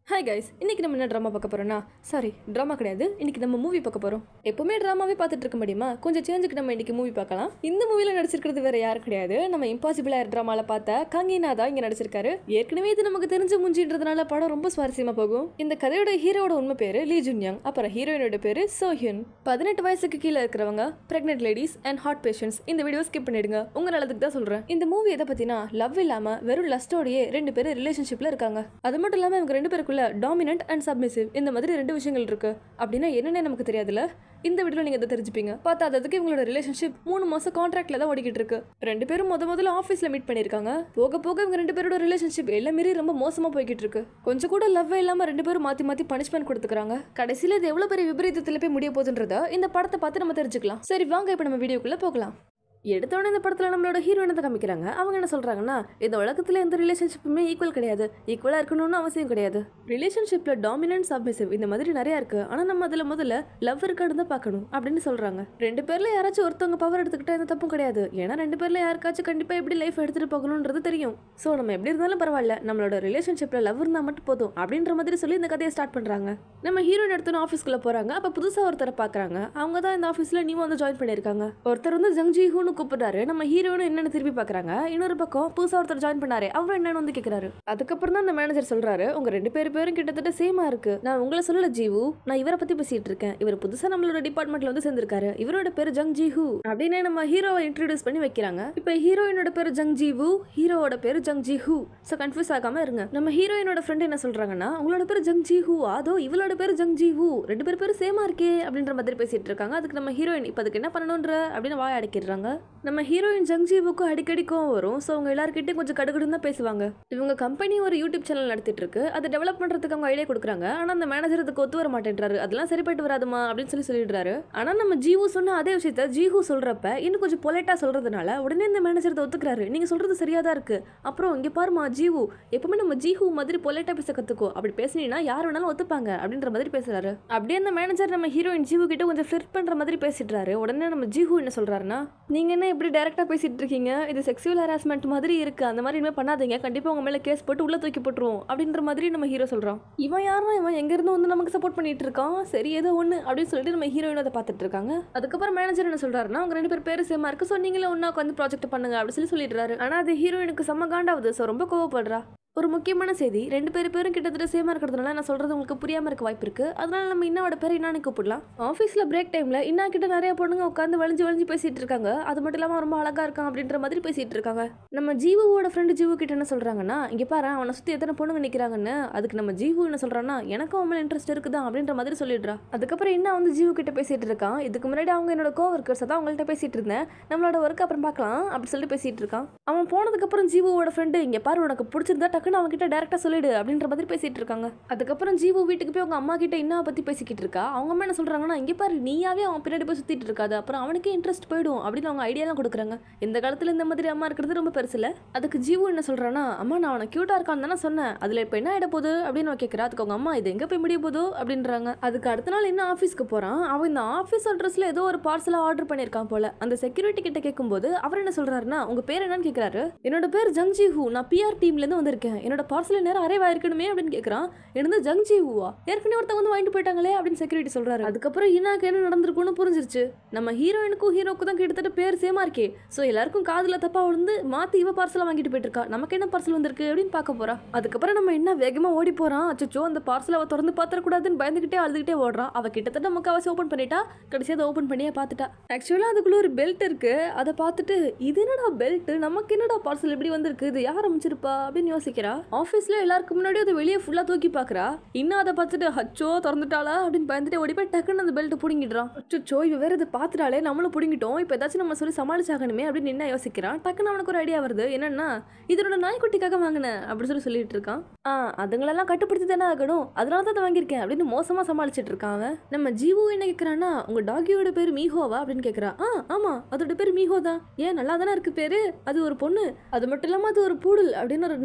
hi guys இன்னைக்கு நம்ம என்ன ட்ராமா பார்க்க போறோம்னா சாரி ட்ராமா கிடையாது இன்னைக்கு நம்ம மூவி பார்க்க போறோம் எப்பவுமே ட்ராமாவே பார்த்துட்டு இருக்க முடியுமா கொஞ்சம் சேஞ்சுக்கு நம்ம இன்னைக்கு மூவி பார்க்கலாம் இந்த மூவில நடிச்சிருக்கிறது வேற யாரும் கிடையாது நம்ம இம்பாசிபிள் ஏர் ட்ராமால பார்த்த கங்கினா தான் இங்க நடிச்சிருக்காரு ஏற்கனவே இது நமக்கு தெரிஞ்ச மூஞ்சின்றதுனால படம் ரொம்ப சுவாரஸ்யமா போகும் இந்த கதையோட ஹீரோட உண்மை பேரு லீ ஜுன்யாங் அப்புறம் ஹீரோயினோட பேரு சோஹியன் பதினெட்டு வயசுக்கு கீழே இருக்கிறவங்க pregnant ladies and heart patients இந்த வீடியோ ஸ்கிப் பண்ணிடுங்க உங்க நல்லதுக்கு தான் சொல்றேன் இந்த மூவி எதை பத்தினா லவ் இல்லாம வெறும் லஸ்டோடயே ரெண்டு பேரும் ரிலேஷன்ஷிப்ல இருக்காங்க அது மட்டும் இல்லாம இவங்க ரெண்டு பேருக்குள்ள டாமினன்ட் அண்ட் சப்மிசிவ் இந்த மாதிரி ரெண்டு விஷயங்கள் இருக்கு அப்படின்னா என்னென்ன நமக்கு தெரியாதுல்ல இந்த வீடியோல நீங்க இதை தெரிஞ்சுப்பீங்க பார்த்தா அதுக்கு இவங்களோட ரிலேஷன்ஷிப் மூணு மாசம் கான்ட்ராக்ட்ல தான் ஓடிக்கிட்டு இருக்கு ரெண்டு பேரும் முத முதல்ல ஆஃபீஸ்ல மீட் பண்ணிருக்காங்க போக போக இவங்க ரெண்டு பேரோட ரிலேஷன்ஷிப் எல்லாம் மீறி ரொம்ப மோசமா போய்கிட்டு இருக்கு கொஞ்சம் கூட லவ் இல்லாம ரெண்டு பேரும் மாத்தி மாத்தி பனிஷ்மெண்ட் கொடுத்துக்கிறாங்க கடைசியில இது எவ்வளவு பெரிய விபரீதத்துல போய் முடிய போகுதுன்றத இந்த படத்தை பார்த்து நம்ம தெரிஞ்சுக்கலாம் சரி வாங்க இப்போ நம்ம வீடியோக்குள்ள போகலாம் எடுத்தோடனே இந்த படத்தில் நம்மளோட ஹீரோயினை தான் காமிக்கிறாங்க அவங்க என்ன சொல்கிறாங்கன்னா இந்த உலகத்தில் எந்த ரிலேஷன்ஷிப்புமே ஈக்குவல் கிடையாது ஈக்குவலாக இருக்கணும்னு அவசியம் கிடையாது ரிலேஷன்ஷிப்பில் டாமினன்ட் சப்மிசிவ் இந்த மாதிரி நிறையா இருக்குது ஆனால் நம்ம அதில் முதல்ல லவ் இருக்கான்னு தான் பார்க்கணும் அப்படின்னு சொல்கிறாங்க ரெண்டு பேரில் யாராச்சும் ஒருத்தவங்க பவர் எடுத்துக்கிட்டா எந்த தப்பும் கிடையாது ஏன்னா ரெண்டு பேரில் யாருக்காச்சும் கண்டிப்பாக எப்படி லைஃப் எடுத்துகிட்டு போகணுன்றது தெரியும் ஸோ நம்ம எப்படி இருந்தாலும் பரவாயில்ல நம்மளோட ரிலேஷன்ஷிப்பில் லவ் இருந்தால் மட்டும் போதும் அப்படின்ற மாதிரி சொல்லி இந்த கதையை ஸ்டார்ட் பண்ணுறாங்க நம்ம ஹீரோயின் எடுத்துன்னு ஆஃபீஸ்க்குள்ளே போகிறாங்க அப்போ புதுசாக ஒருத்தரை பார்க்குறாங்க அவங்க தான் இந்த ஆஃபீஸில் நீ வந்து ஜாயின் பண்ணியிருக்காங்க ஒருத்தர் வந்து ஜங்ஜி ஹூன்னு கூப்பிடுறாரு நம்ம ஹீரோனும் என்னன்னு திருப்பி பார்க்குறாங்க இன்னொரு பக்கம் புதுசாக ஒருத்தர் ஜாயின் பண்ணாரு அவரும் என்னன்னு வந்து கேட்குறாரு அதுக்கப்புறம் தான் அந்த மேனேஜர் சொல்றாரு உங்க ரெண்டு பேர் பேரும் கிட்டத்தட்ட சேமா இருக்கு நான் உங்களை சொல்லல ஜீவு நான் இவரை பத்தி பேசிட்டு இருக்கேன் இவர் புதுசா நம்மளோட டிபார்ட்மெண்ட்ல வந்து சேர்ந்திருக்காரு இவரோட பேரு ஜங் ஜிஹூ அப்படின்னு நம்ம ஹீரோவை இன்ட்ரடியூஸ் பண்ணி வைக்கிறாங்க இப்போ ஹீரோயினோட பேரு ஜங் ஜீவு ஹீரோவோட பேரு ஜங் ஜிஹூ ஸோ கன்ஃபியூஸ் ஆகாம இருங்க நம்ம ஹீரோயினோட ஃப்ரெண்ட் என்ன சொல்றாங்கன்னா உங்களோட பேரு ஜங் ஜிஹூ அதோ இவளோட பேரு ஜங் ஜிஹூ ரெண்டு பேர் பேரும் சேமா இருக்கே அப்படின்ற மாதிரி பேசிட்டு இருக்காங்க அதுக்கு நம்ம ஹீரோயின் இப்போ அதுக்கு என்ன பண்ணணுன்ற அப்படின்னு வாய் அடைக்கிறாங்க நம்ம ஹீரோயின் ஜங்ஜீவுக்கு அடிக்கடி கோவம் வரும் ஸோ அவங்க எல்லாருக்கிட்டையும் கொஞ்சம் கடுகடுன்னு தான் பேசுவாங்க இவங்க கம்பெனி ஒரு யூடியூப் சேனல் நடத்திட்டு இருக்கு அதை டெவலப் பண்றதுக்கு அவங்க ஐடியா கொடுக்குறாங்க ஆனால் அந்த மேனேஜர் அதுக்கு ஒத்து வர மாட்டேன்றாரு அதெல்லாம் சரிப்பட்டு வராதுமா அப்படின்னு சொல்லி சொல்லிடுறாரு ஆனால் நம்ம ஜீவு சொன்ன அதே விஷயத்த ஜீஹு சொல்றப்ப இன்னும் கொஞ்சம் பொலைட்டா சொல்றதுனால உடனே இந்த மேனேஜர் அதை ஒத்துக்கிறாரு நீங்க சொல்றது சரியா தான் இருக்கு அப்புறம் இங்க பாருமா ஜீவு எப்பவுமே நம்ம ஜீஹு மாதிரி பொலைட்டா பேச கத்துக்கோ அப்படி பேசினீங்கன்னா யார் வேணாலும் ஒத்துப்பாங்க அப்படின்ற மாதிரி பேசுறாரு அப்படியே அந்த மேனேஜர் நம்ம ஹீரோயின் ஜீவு கிட்ட கொஞ்சம் ஃபிளிர்ட் பண்ற மாதிரி பேசிடுறாரு உடனே நம்ம ஜீஹு என்ன சொல்றாருன்னா நீங்க என்ன இப்படி டைரக்டா பேசிட்டு இருக்கீங்க இது செக்ஸுவல் ஹராஸ்மெண்ட் மாதிரி இருக்கு அந்த மாதிரி இனிமே பண்ணாதீங்க கண்டிப்பா உங்க மேல கேஸ் போட்டு உள்ள தூக்கி போட்டுருவோம் அப்படின்ற மாதிரி நம்ம ஹீரோ சொல்றான் இவன் யாருன்னா இவன் எங்க இருந்து வந்து நமக்கு சப்போர்ட் பண்ணிட்டு இருக்கான் சரி ஏதோ ஒண்ணு அப்படின்னு சொல்லிட்டு நம்ம ஹீரோயின் அதை பார்த்துட்டு இருக்காங்க அதுக்கப்புறம் மேனேஜர் என்ன சொல்றாருன்னா அவங்க ரெண்டு பேர் பேரு சேமா இருக்கு ஸோ நீங்களே ஒன்னா உட்காந்து ப்ராஜெக்ட் பண்ணுங்க அப்படின்னு சொல்லி சொல்லிடுறாரு ஆனா அது ஹீரோயினுக்கு செம்ம காண்டாவது ஸோ ரொம்ப கோவப்படுறா ஒரு முக்கியமான செய்தி ரெண்டு பேர் பேரும் கிட்டத்தட்ட சேமா இருக்கிறதுனால நான் சொல்றது உங்களுக்கு புரியாம இருக்க வாய்ப்பு இருக்கு அதனால நம்ம இன்னாவோட பேர் இன்னான்னு கூப்பிடலாம் ஆஃபீஸ்ல பிரேக் டைம்ல இன்னா கிட்ட நிறைய பொண்ணுங்க உட்காந்து வளைஞ்சு வளைஞ்சு பேசிட்டு இருக்காங்க அது மட்டும் இல்லாம ரொம்ப அழகா இருக்கான் அப்படின்ற மாதிரி பேசிட்டு இருக்காங்க நம்ம ஜீவுவோட ஃப்ரெண்டு ஜீவு கிட்ட என்ன சொல்றாங்கன்னா இங்க பாரு அவனை சுத்தி எத்தனை பொண்ணுங்க நிக்கிறாங்கன்னு அதுக்கு நம்ம ஜீவு என்ன சொல்றான்னா எனக்கும் அவன் இன்ட்ரெஸ்ட் இருக்குதான் அப்படின்ற மாதிரி சொல்லிடுறா அதுக்கப்புறம் என்ன வந்து ஜீவு கிட்ட பேசிட்டு இருக்கான் இதுக்கு முன்னாடி அவங்க என்னோட கோ ஒர்க்கர்ஸ் தான் அவங்கள்ட்ட பேசிட்டு இருந்தேன் நம்மளோட ஒர்க் அப்புறம் பார்க்கலாம் அப்படி சொல்லிட்டு பேசிட்டு இருக்கான் அவன் போனதுக்கு அப்புறம் ஜீவோட ஃப்ரெண்டு இங்க பாரு உனக்கு பிடிச்சிருந்தா டக்குன்னு அவன் கிட்ட டேரக்டா சொல்லிடு அப்படின்ற மாதிரி பேசிட்டு இருக்காங்க அதுக்கப்புறம் ஜீவு வீட்டுக்கு போய் அவங்க அம்மா கிட்ட என்ன பத்தி பேசிக்கிட்டு இருக்கா அவங்க அம்மா என்ன சொல்றாங்கன்னா இங்க பாரு நீயாவே அவன் பின்னாடி போய் சுத்திட்டு இருக்காது அப்புறம் அவனுக்கே இன்ட்ரெஸ்ட் போயிடும் அப்படின்னு அவங்க ஐடியாலாம் கொடுக்குறாங்க இந்த காலத்துல இந்த மாதிரி அம்மா இருக்கிறது ரொம்ப பெருசுல அதுக்கு ஜீவு என்ன சொல்றானா அம்மா நான் அவனை கியூட்டா இருக்கான்னு தானே சொன்னேன் அதுல இப்ப என்ன ஆயிட போகுது அப்படின்னு அவன் கேட்கறா அதுக்கு அவங்க அம்மா இது எங்க போய் முடிய போதோ அப்படின்றாங்க அதுக்கு அடுத்த நாள் என்ன ஆஃபீஸ்க்கு போறான் அவன் இந்த ஆஃபீஸ் அட்ரஸ்ல ஏதோ ஒரு பார்சலை ஆர்டர் பண்ணியிருக்கான் போல அந்த செக்யூரிட்டி கிட்ட கேட்கும்போது அவர் என்ன சொல்றாருன்னா உங்க பேர் என்னன்னு கேட்கறாரு என்னோட பேர் ஜங்ஜி ஹூ நான் பிஆர் டீம்ல இருந்து வந்திருக்கேன் என்னோட பார்சல் நேரம் அரைவா இருக்கணுமே அப்படின்னு கேட்கறான் என்னது ஜங்ஜி ஹூவா ஏற்கனவே ஒருத்தவங்க வந்து வாங்கிட்டு போயிட்டாங்களே அப்படின்னு செக்யூரிட்டி சொல்றாரு அதுக்கப்புறம் இனாக்கு என்ன நடந்திருக்கும்னு புரிஞ்சிருச்சு நம்ம ஹீரோயினுக்கும் ஹீரோக்கும் தான் கிட்டத்தட்ட பேர் சேமா இருக்கே ஸோ எல்லாருக்கும் காதுல தப்பா விழுந்து மாத்தி இவ பார்சலை வாங்கிட்டு போயிட்டு இருக்கா நமக்கு என்ன பார்சல் வந்திருக்கு அப்படின்னு பார்க்க போறா அதுக்கப்புறம் நம்ம என்ன வேகமா ஓடி போறான் அச்சோ அந்த பார்சல் அவ திறந்து பாத்திரக்கூடாதுன்னு பயந்துகிட்டே அழுதுகிட்டே ஓடுறான் அவ கிட்டத்தட்ட முக்காவாசி ஓப்பன் பண்ணிட்டா கடைசியாக அதை ஓப்பன் பண்ணியே பார்த்துட்டா ஆக்சுவலாக அதுக்குள்ள ஒரு பெல்ட் இருக்கு அதை பார்த்துட்டு இது என்னடா பெல்ட் நமக்கு என்னடா பார்சல் இப்படி வந்திருக்கு இது யார் அமைச்சிருப்பா அப்படின்னு யோசிக்கிறா ஆஃபீஸ்ல எல்லாருக்கும் முன்னாடி அதை வெளியே ஃபுல்லா தூக்கி பார்க்கறா இன்னும் அதை பார்த்துட்டு அச்சோ திறந்துட்டாளா அப்படின்னு பயந்துட்டு ஓடி போய் டக்குன்னு அந்த பெல்ட் பிடிங்கிடுறான் அச்சோ இவ வேற இதை பார்த்துட்டாலே நம்மளும் பிடிங்கிட்டோம் இப்போ ஏதாச்சும் நம்ம சொல்லி சமாளிச்சாகணுமே அப்படின்னு என்ன யோசிக்கிறான் டக்குன்னு அவனுக்கு ஒரு ஐடியா வருது என்னன்னா இதனோட நாய்க்குட்டிக்காக வாங்கினேன் அப்படின்னு சொல்லி சொல்லிட்டு இருக்கான் ஆ அதுங்களெல்லாம் கட்டுப்படுத்தி தானே ஆகணும் அதனால தான் அதை வாங்கியிருக்கேன் அப்படின்னு மோசமா சமாளிச்சிட்டு இருக்கான் அவன் நம்ம ஜீவு என்ன கேட்கறான்னா உங்க டாகியோட பேர் மீஹோவா அப்படின்னு கேட்கறா ஆ ஆமா அதோட பேர் மீஹோ தான் ஏன் நல்லா தானே இருக்கு பேரு அது ஒரு பொண்ணு அது மட்டும் இல்லாம அது ஒரு பூடல் அப்படின்னு ஒரு நாய் வகையை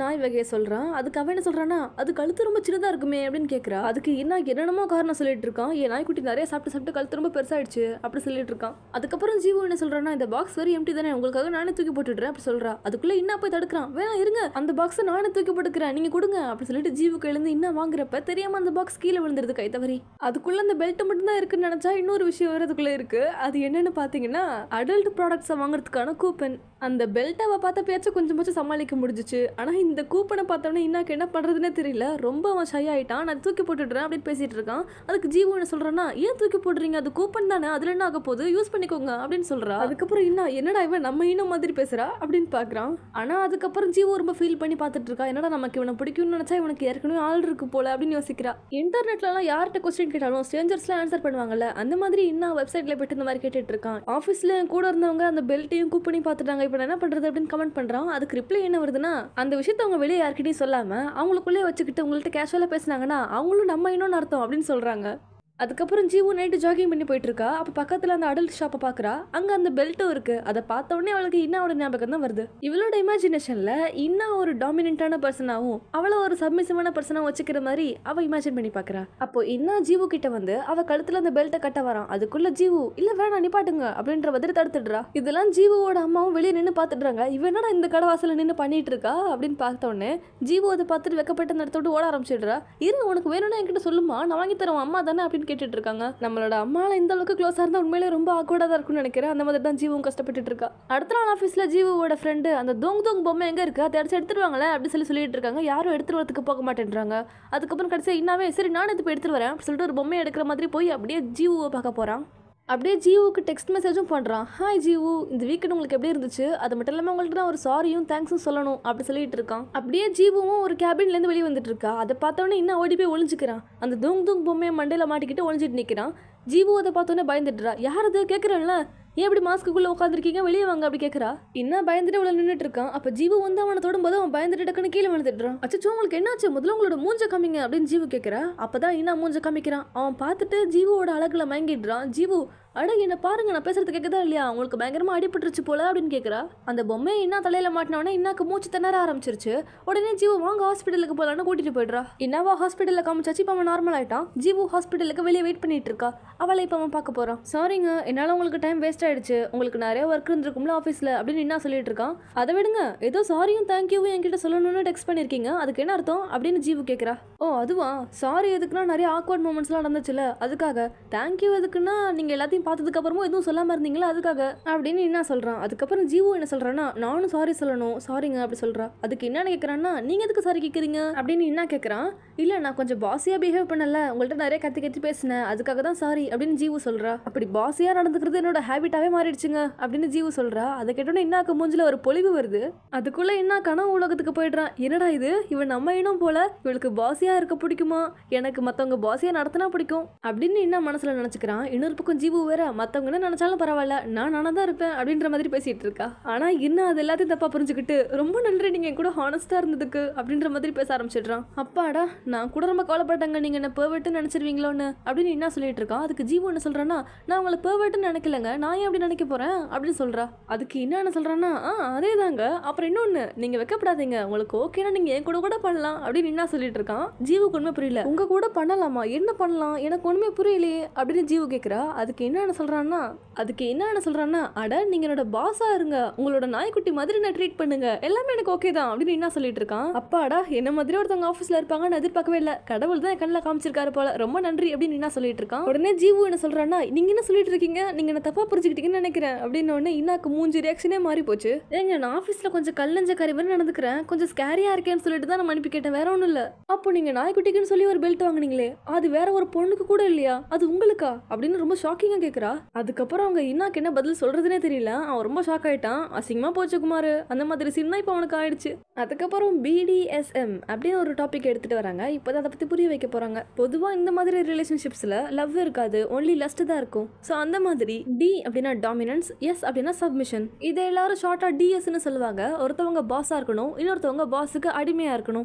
மாதிரியே சொல்றான் அதுக்கு அவன் என்ன சொல்றானா அது கழுத்து ரொம்ப சின்னதா இருக்குமே அப்படின்னு கேக்குறா அதுக்கு என்ன என்னென்னமோ காரணம் சொல்லிட்டு இருக்கான் என் நாய்க்குட்டி நிறைய சாப்பிட்டு சாப்பிட்டு கழுத்து ரொம்ப பெருசாயிடுச்சு அப்படி சொல்லிட்டு இருக்கான் அதுக்கப்புறம் ஜீவு என்ன சொல்றானா இந்த பாக்ஸ் வெரி எம்டி தானே உங்களுக்காக நானே தூக்கி போட்டுடுறேன் அப்படி சொல்றா அதுக்குள்ள என்ன போய் தடுக்கிறான் வேணா இருங்க அந்த பாக்ஸை நானே தூக்கி போட்டுக்கிறேன் நீங்க கொடுங்க அப்படி சொல்லிட்டு ஜீவுக்கு எழுந்து இன்னும் வாங்குறப்ப தெரியாம அந்த பாக்ஸ் கீழே விழுந்துருது கை தவறி அதுக்குள்ள அந்த பெல்ட் மட்டும் தான் இருக்குன்னு நினைச்சா இன்னொரு விஷயம் வேற அதுக்குள்ள இருக்கு அது என்னன்னு பாத்தீங்கன்னா அடல்ட் ப்ராடக்ட்ஸை வாங்குறதுக்கான கூப்பன் அந்த பெல்ட்டை அவ பார்த்த பேச்ச கொஞ்சமாச்சும் சமாளிக்க முடிஞ்சிச்சு ஆனா இந்த கூப்பனை பார்த்தோன்னே இன்னாக்கு என்ன பண்றதுனே தெரியல ரொம்ப அவன் ஷை ஆயிட்டான் நான் தூக்கி போட்டுடுறேன் அப்படின்னு பேசிட்டு இருக்கான் அதுக்கு ஜீவு என்ன சொல்றான்னா ஏன் தூக்கி போடுறீங்க அது கூப்பன் தானே அதுல என்ன ஆக போகுது யூஸ் பண்ணிக்கோங்க அப்படின்னு சொல்றா அதுக்கப்புறம் என்ன என்னடா இவன் நம்ம இன்னும் மாதிரி பேசுறா அப்படின்னு பாக்குறான் ஆனா அதுக்கப்புறம் ஜீவு ரொம்ப ஃபீல் பண்ணி பார்த்துட்டு இருக்கா என்னடா நமக்கு இவனை பிடிக்கும்னு நினைச்சா இவனுக்கு ஏற்கனவே ஆள் இருக்கு போல அப்படின்னு யோசிக்கிறா இன்டர்நெட்லலாம் யார்கிட்ட கொஸ்டின் கேட்டாலும் ஸ்ட்ரேஞ்சர்ஸ்லாம் ஆன்சர் பண்ணுவாங்கல்ல அந்த மாதிரி இன்னும் வெப்சைட்ல போயிட்டு இந்த மாதிரி கேட்டுட்டு இருக்கான் ஆஃபீஸ்ல என் கூட இருந்தவங்க அந்த பெல்ட்டையும் கூப்பனையும் பார்த்துட்டாங்க இப்போ நான் என்ன பண்றது அப்படின்னு கமெண்ட் பண்றான் அதுக்கு ரிப்ளை என்ன வருதுன்னா அந்த விஷயத்த அவங்க வெளியே யார்கிட்டயும் சொல்லாம அவங்களுக்குள்ளே வச்சுக்கிட்டு உங்கள்ட்ட கேஷுவலா பேசுனாங்கன்னா அவங்களும் நம்ம இன்னொன்னு அர்த்தம் அப்படின்னு சொல்றாங்க அதுக்கப்புறம் ஜீவு நைட்டு ஜாகிங் பண்ணி போயிட்டு இருக்கா அப்போ பக்கத்தில் அந்த அடல்ட் ஷாப்பை பார்க்குறா அங்கே அந்த பெல்ட்டும் இருக்கு அதை பார்த்த உடனே அவளுக்கு இன்னாவோட ஞாபகம் தான் வருது இவளோட இமேஜினேஷனில் இன்னா ஒரு டாமினண்டான பர்சனாகவும் அவளை ஒரு சப்மிசிவான பர்சனாக வச்சுக்கிற மாதிரி அவள் இமேஜின் பண்ணி பார்க்குறா அப்போ இன்னா ஜீவு கிட்ட வந்து அவள் கழுத்தில் அந்த பெல்ட்டை கட்ட வரான் அதுக்குள்ள ஜீவு இல்லை வேணாம் நிப்பாட்டுங்க அப்படின்ற மாதிரி தடுத்துடுறா இதெல்லாம் ஜீவுவோட அம்மாவும் வெளியே நின்று பார்த்துடுறாங்க இவன் என்னடா இந்த கடை வாசல்ல நின்று பண்ணிட்டு இருக்கா அப்படின்னு பார்த்த உடனே ஜீவு அதை பார்த்துட்டு வெக்கப்பட்ட அந்த இடத்த விட்டு ஓட ஆரம்பிச்சிடுறா இரு உனக்கு வேணும்னா என்கிட்ட சொல்லுமா நான் வாங்கி தரேன் உன் அம்மா தானே அப்படின்னு கேட்டுட்டு இருக்காங்க நம்மளோட அம்மால இந்த அளவுக்கு க்ளோஸாக இருந்தால் உண்மையிலே ரொம்ப ஆக்வர்டாக தான் இருக்கும்னு நினைக்கிறேன் அந்த மாதிரி தான் ஜீவும் கஷ்டப்பட்டுட்டு இருக்கா அடுத்த நாள் ஆஃபீஸில் ஜீவோட ஃப்ரெண்டு அந்த தோங் தோங் பொம்மை எங்கே இருக்கு அதை அடிச்சு எடுத்துருவாங்களே அப்படி சொல்லி சொல்லிட்டு இருக்காங்க யாரும் எடுத்துட்டு வரதுக்கு போக மாட்டேன்றாங்க அதுக்கப்புறம் கடைசியாக இன்னாவே சரி நான் இது போய் எடுத்துட்டு வரேன் அப்படி சொல்லிட்டு ஒரு பொம்மையை எடுக்கிற மாதிரி போய் அப்படியே ஜீவுவை பார்க்க போகிறான் அப்படியே ஜீவுக்கு டெக்ஸ்ட் மெசேஜும் பண்ணுறான் ஹாய் ஜீவு இந்த வீக்கெண்ட் உங்களுக்கு எப்படி இருந்துச்சு அது மட்டும் இல்லாமல் உங்கள்ட்ட நான் ஒரு சாரியும் தேங்க்ஸும் சொல்லணும் அப்படி சொல்லிட்டு இருக்கான் அப்படியே ஜீவுவும் ஒரு கேபின்லேருந்து வெளியே வந்துட்டு இருக்கா அதை பார்த்தோன்னே இன்னும் ஓடி போய் ஒளிஞ்சுக்கிறான் அந்த தூங் தூங் பொம்மையை மண்டையில் மாட்டிக்கிட்டு ஒளிஞ்சிட்டு நிற்கிறான் ஜீவு அதை பார்த்தோன்னே பயந்துட்டுறா யார் அது கேட்குறேன்ல ஏன் இப்படி மாஸ்க்குள்ளே உட்காந்துருக்கீங்க வெளியே வாங்க அப்படி கேட்குறா இன்னும் பயந்துட்டு இவ்வளோ நின்றுட்டு இருக்கான் அப்போ ஜீவு வந்து அவனை தொடும்போது அவன் பயந்துட்டு டக்குன்னு கீழே விழுந்துடுறான் அச்சோ உங்களுக்கு என்னாச்சு முதல்ல உங்களோட மூஞ்ச காமிங்க அப்படின்னு ஜீவு கேட்குறா அப்பதான் இன்னும் மூஞ்ச காமிக்கிறான் அவன் பார்த்துட்டு ஜீவோட அழகுல மயங்கிடுறான் ஜீவு அட என்ன பாருங்க நான் பேசுறது கேட்குதா இல்லையா உங்களுக்கு பயங்கரமா அடிபட்டுருச்சு போல அப்படின்னு கேட்குறா அந்த பொம்மை என்ன தலையில மாட்டினவனே இன்னாக்கு மூச்சு திணற ஆரம்பிச்சிருச்சு உடனே ஜீவு வாங்க ஹாஸ்பிட்டலுக்கு போலான்னு கூட்டிட்டு போயிடுறா இன்னாவா ஹாஸ்பிட்டலில் காமிச்சாச்சு இப்போ அவன் நார்மல் ஆயிட்டான் ஜீவு ஹாஸ்பிட்டலுக்கு வெளியே வெயிட் பண்ணிட்டு இருக்கா அவளை இப்போ அவன் பார்க்க போறான் சாரிங்க என்னால் உங்களுக்கு டைம் வேஸ்ட் ஆயிடுச்சு உங்களுக்கு நிறைய ஒர்க் இருந்திருக்கும்ல ஆஃபீஸில் அப்படின்னு என்ன சொல்லிட்டு இருக்கான் அதை விடுங்க ஏதோ சாரியும் தேங்க்யூவும் என்கிட்ட சொல்லணும்னு டெக்ஸ்ட் பண்ணியிருக்கீங்க அதுக்கு என்ன அர்த்தம் அப்படின்னு ஜீவு கேட்குறா ஓ அதுவா சாரி எதுக்குன்னா நிறைய ஆக்வர்ட் மூமெண்ட்ஸ்லாம் நடந்துச்சுல அதுக்காக தேங்க்யூ எதுக்குன்னா நீங்கள் எல்லாத்தையும் பார்த்ததுக்கு அப்புறமும் எதுவும் சொல்லாமல் இருந்தீங்களா அதுக்காக அப்படின்னு என்ன சொல்கிறான் அதுக்கப்புறம் ஜீவு என்ன சொல்கிறான்னா நானும் சாரி சொல்லணும் சாரிங்க அப்படி சொல்கிறா அதுக்கு என்ன கேட்குறான்னா நீங்கள் எதுக்கு சாரி கேட்குறீங்க அப்படின்னு என்ன கேட்குறான் இல்லை நான் கொஞ்சம் பாசியாக பிஹேவ் பண்ணல உங்கள்கிட்ட நிறைய கத்தி கத்தி பேசினேன் அதுக்காக தான் சாரி அப்படின்னு ஜீவு சொல்கிறா அப்படி பாசியாக நடந்துக்கிறது என்னோட ஹேபிட்டாகவே மாறிடுச்சுங்க அப்படின்னு ஜீவு சொல்கிறா அதை கேட்டோன்னே இன்னாக்கு மூஞ்சில ஒரு பொலிவு வருது அதுக்குள்ளே என்ன கனவு உலகத்துக்கு போயிடுறான் என்னடா இது இவன் நம்ம இனம் போல இவளுக்கு பாசியாக இருக்க பிடிக்குமா எனக்கு மற்றவங்க பாசியாக நடத்தினா பிடிக்கும் அப்படின்னு என்ன மனசில் நினச்சிக்கிறான் இன்னொரு பக்கம் ஜீவு வேற மற்றவங்க என்ன நினச்சாலும் பரவாயில்ல நான் நானாக தான் இருப்பேன் அப்படின்ற மாதிரி பேசிகிட்டு இருக்கா ஆனால் இன்னும் அது எல்லாத்தையும் தப்பாக புரிஞ்சுக்கிட்டு ரொம்ப நன்றி நீங்கள் என் கூட ஹானஸ்ட்டாக இருந்ததுக்கு அப்படின்ற மாதிரி பேச ஆரம்பிச்சிடுறான் அப்பாடா நான் கூட ரொம்ப கவலைப்பட்டாங்க நீங்கள் என்ன பேர்வெட்டுன்னு நினச்சிருவீங்களோன்னு அப்படின்னு என்ன சொல்லிட்டு இருக்கான் அதுக்கு ஜீவு என்ன சொல்கிறான்னா நான் உங்களை பேர்வெட்டுன்னு நினைக்கலங்க நான் ஏன் அப்படி நினைக்க போகிறேன் அப்படின்னு சொல்கிறா அதுக்கு என்ன என்ன சொல்கிறான்னா ஆ அதே தாங்க அப்புறம் இன்னொன்று நீங்கள் வைக்கப்படாதீங்க உங்களுக்கு ஓகேனா நீங்கள் என் கூட கூட பண்ணலாம் அப்படின்னு என்ன சொல்லிட்டு இருக்கான் ஜீவுக்கு உண்மை புரியல உங்கள் கூட பண்ணலாமா என்ன பண்ணலாம் எனக்கு ஒன்றுமே புரியலையே அப்படின்னு ஜீவு கேட்குறா அதுக்கு என்ன சொல்கிறான்னா அதுக்கு என்ன சொல்கிறான்னா அட நீங்கள் என்னோட பாஸாக இருங்க உங்களோட நாய்க்குட்டி மாதிரி நான் ட்ரீட் பண்ணுங்க எல்லாமே எனக்கு ஓகே தான் அப்படின்னு என்ன சொல்லிட்டு இருக்கான் அப்பாடா என்ன மாதிரி ஒருத்தவங்க ஆஃபீஸில் இருப்பாங்க நான் எதிர்பார்க்கவே இல்லை கடவுள் தான் என் கண்ணில் காமிச்சிருக்காரு போல ரொம்ப நன்றி அப்படின்னு என்ன சொல்லிட்டு இருக்கான் உடனே ஜீவு என்ன சொல்கிறான்னா நீங்கள் என்ன சொல்லிட்டு இருக்கீங்க நீங்கள் என்ன தப்பாக புரிஞ்சுக்கிட்டீங்கன்னு நினைக்கிறேன் அப்படின்னு உடனே இன்னாக்கு மூஞ்சி ரியாக்ஷனே மாறி போச்சு ஏங்க நான் ஆஃபீஸில் கொஞ்சம் கல்லஞ்ச கறி மாதிரி நடந்துக்கிறேன் கொஞ்சம் ஸ்கேரியாக இருக்கேன்னு சொல்லிட்டு தான் நான் அனுப்பி கேட்டேன் வேற ஒன்றும் இல்லை அப்போ நீங்கள் நாய்க்குட்டிக்குன்னு சொல்லி ஒரு பெல்ட் வாங்குனீங்களே அது வேற ஒரு பொண்ணுக்கு கூட இல்லையா அது உங்களுக்கா அப்படின்னு ரொம்ப ஷாக்கிங்காக கேட்குறா அதுக்கப்புறம் அவங்க இன்னாக்கு என்ன பதில் சொல்றதுனே தெரியல அவன் ரொம்ப ஷாக் ஆயிட்டான் அசிங்கமா போச்சு குமார் அந்த மாதிரி சின்ன இப்போ அவனுக்கு ஆயிடுச்சு அதுக்கப்புறம் பிடிஎஸ்எம் அப்படின்னு ஒரு டாபிக் எடுத்துட்டு வராங்க இப்போ அதை பற்றி புரிய வைக்க போறாங்க பொதுவாக இந்த மாதிரி ரிலேஷன்ஷிப்ஸில் லவ் இருக்காது ஒன்லி லஸ்ட் தான் இருக்கும் ஸோ அந்த மாதிரி டி அப்படின்னா டாமினன்ஸ் எஸ் அப்படின்னா சப்மிஷன் இதை எல்லாரும் ஷார்ட்டாக டிஎஸ்ன்னு சொல்லுவாங்க ஒருத்தவங்க பாஸாக இருக்கணும் இன்னொருத்தவங்க பாஸுக்கு அடிமையாக இருக்கணும்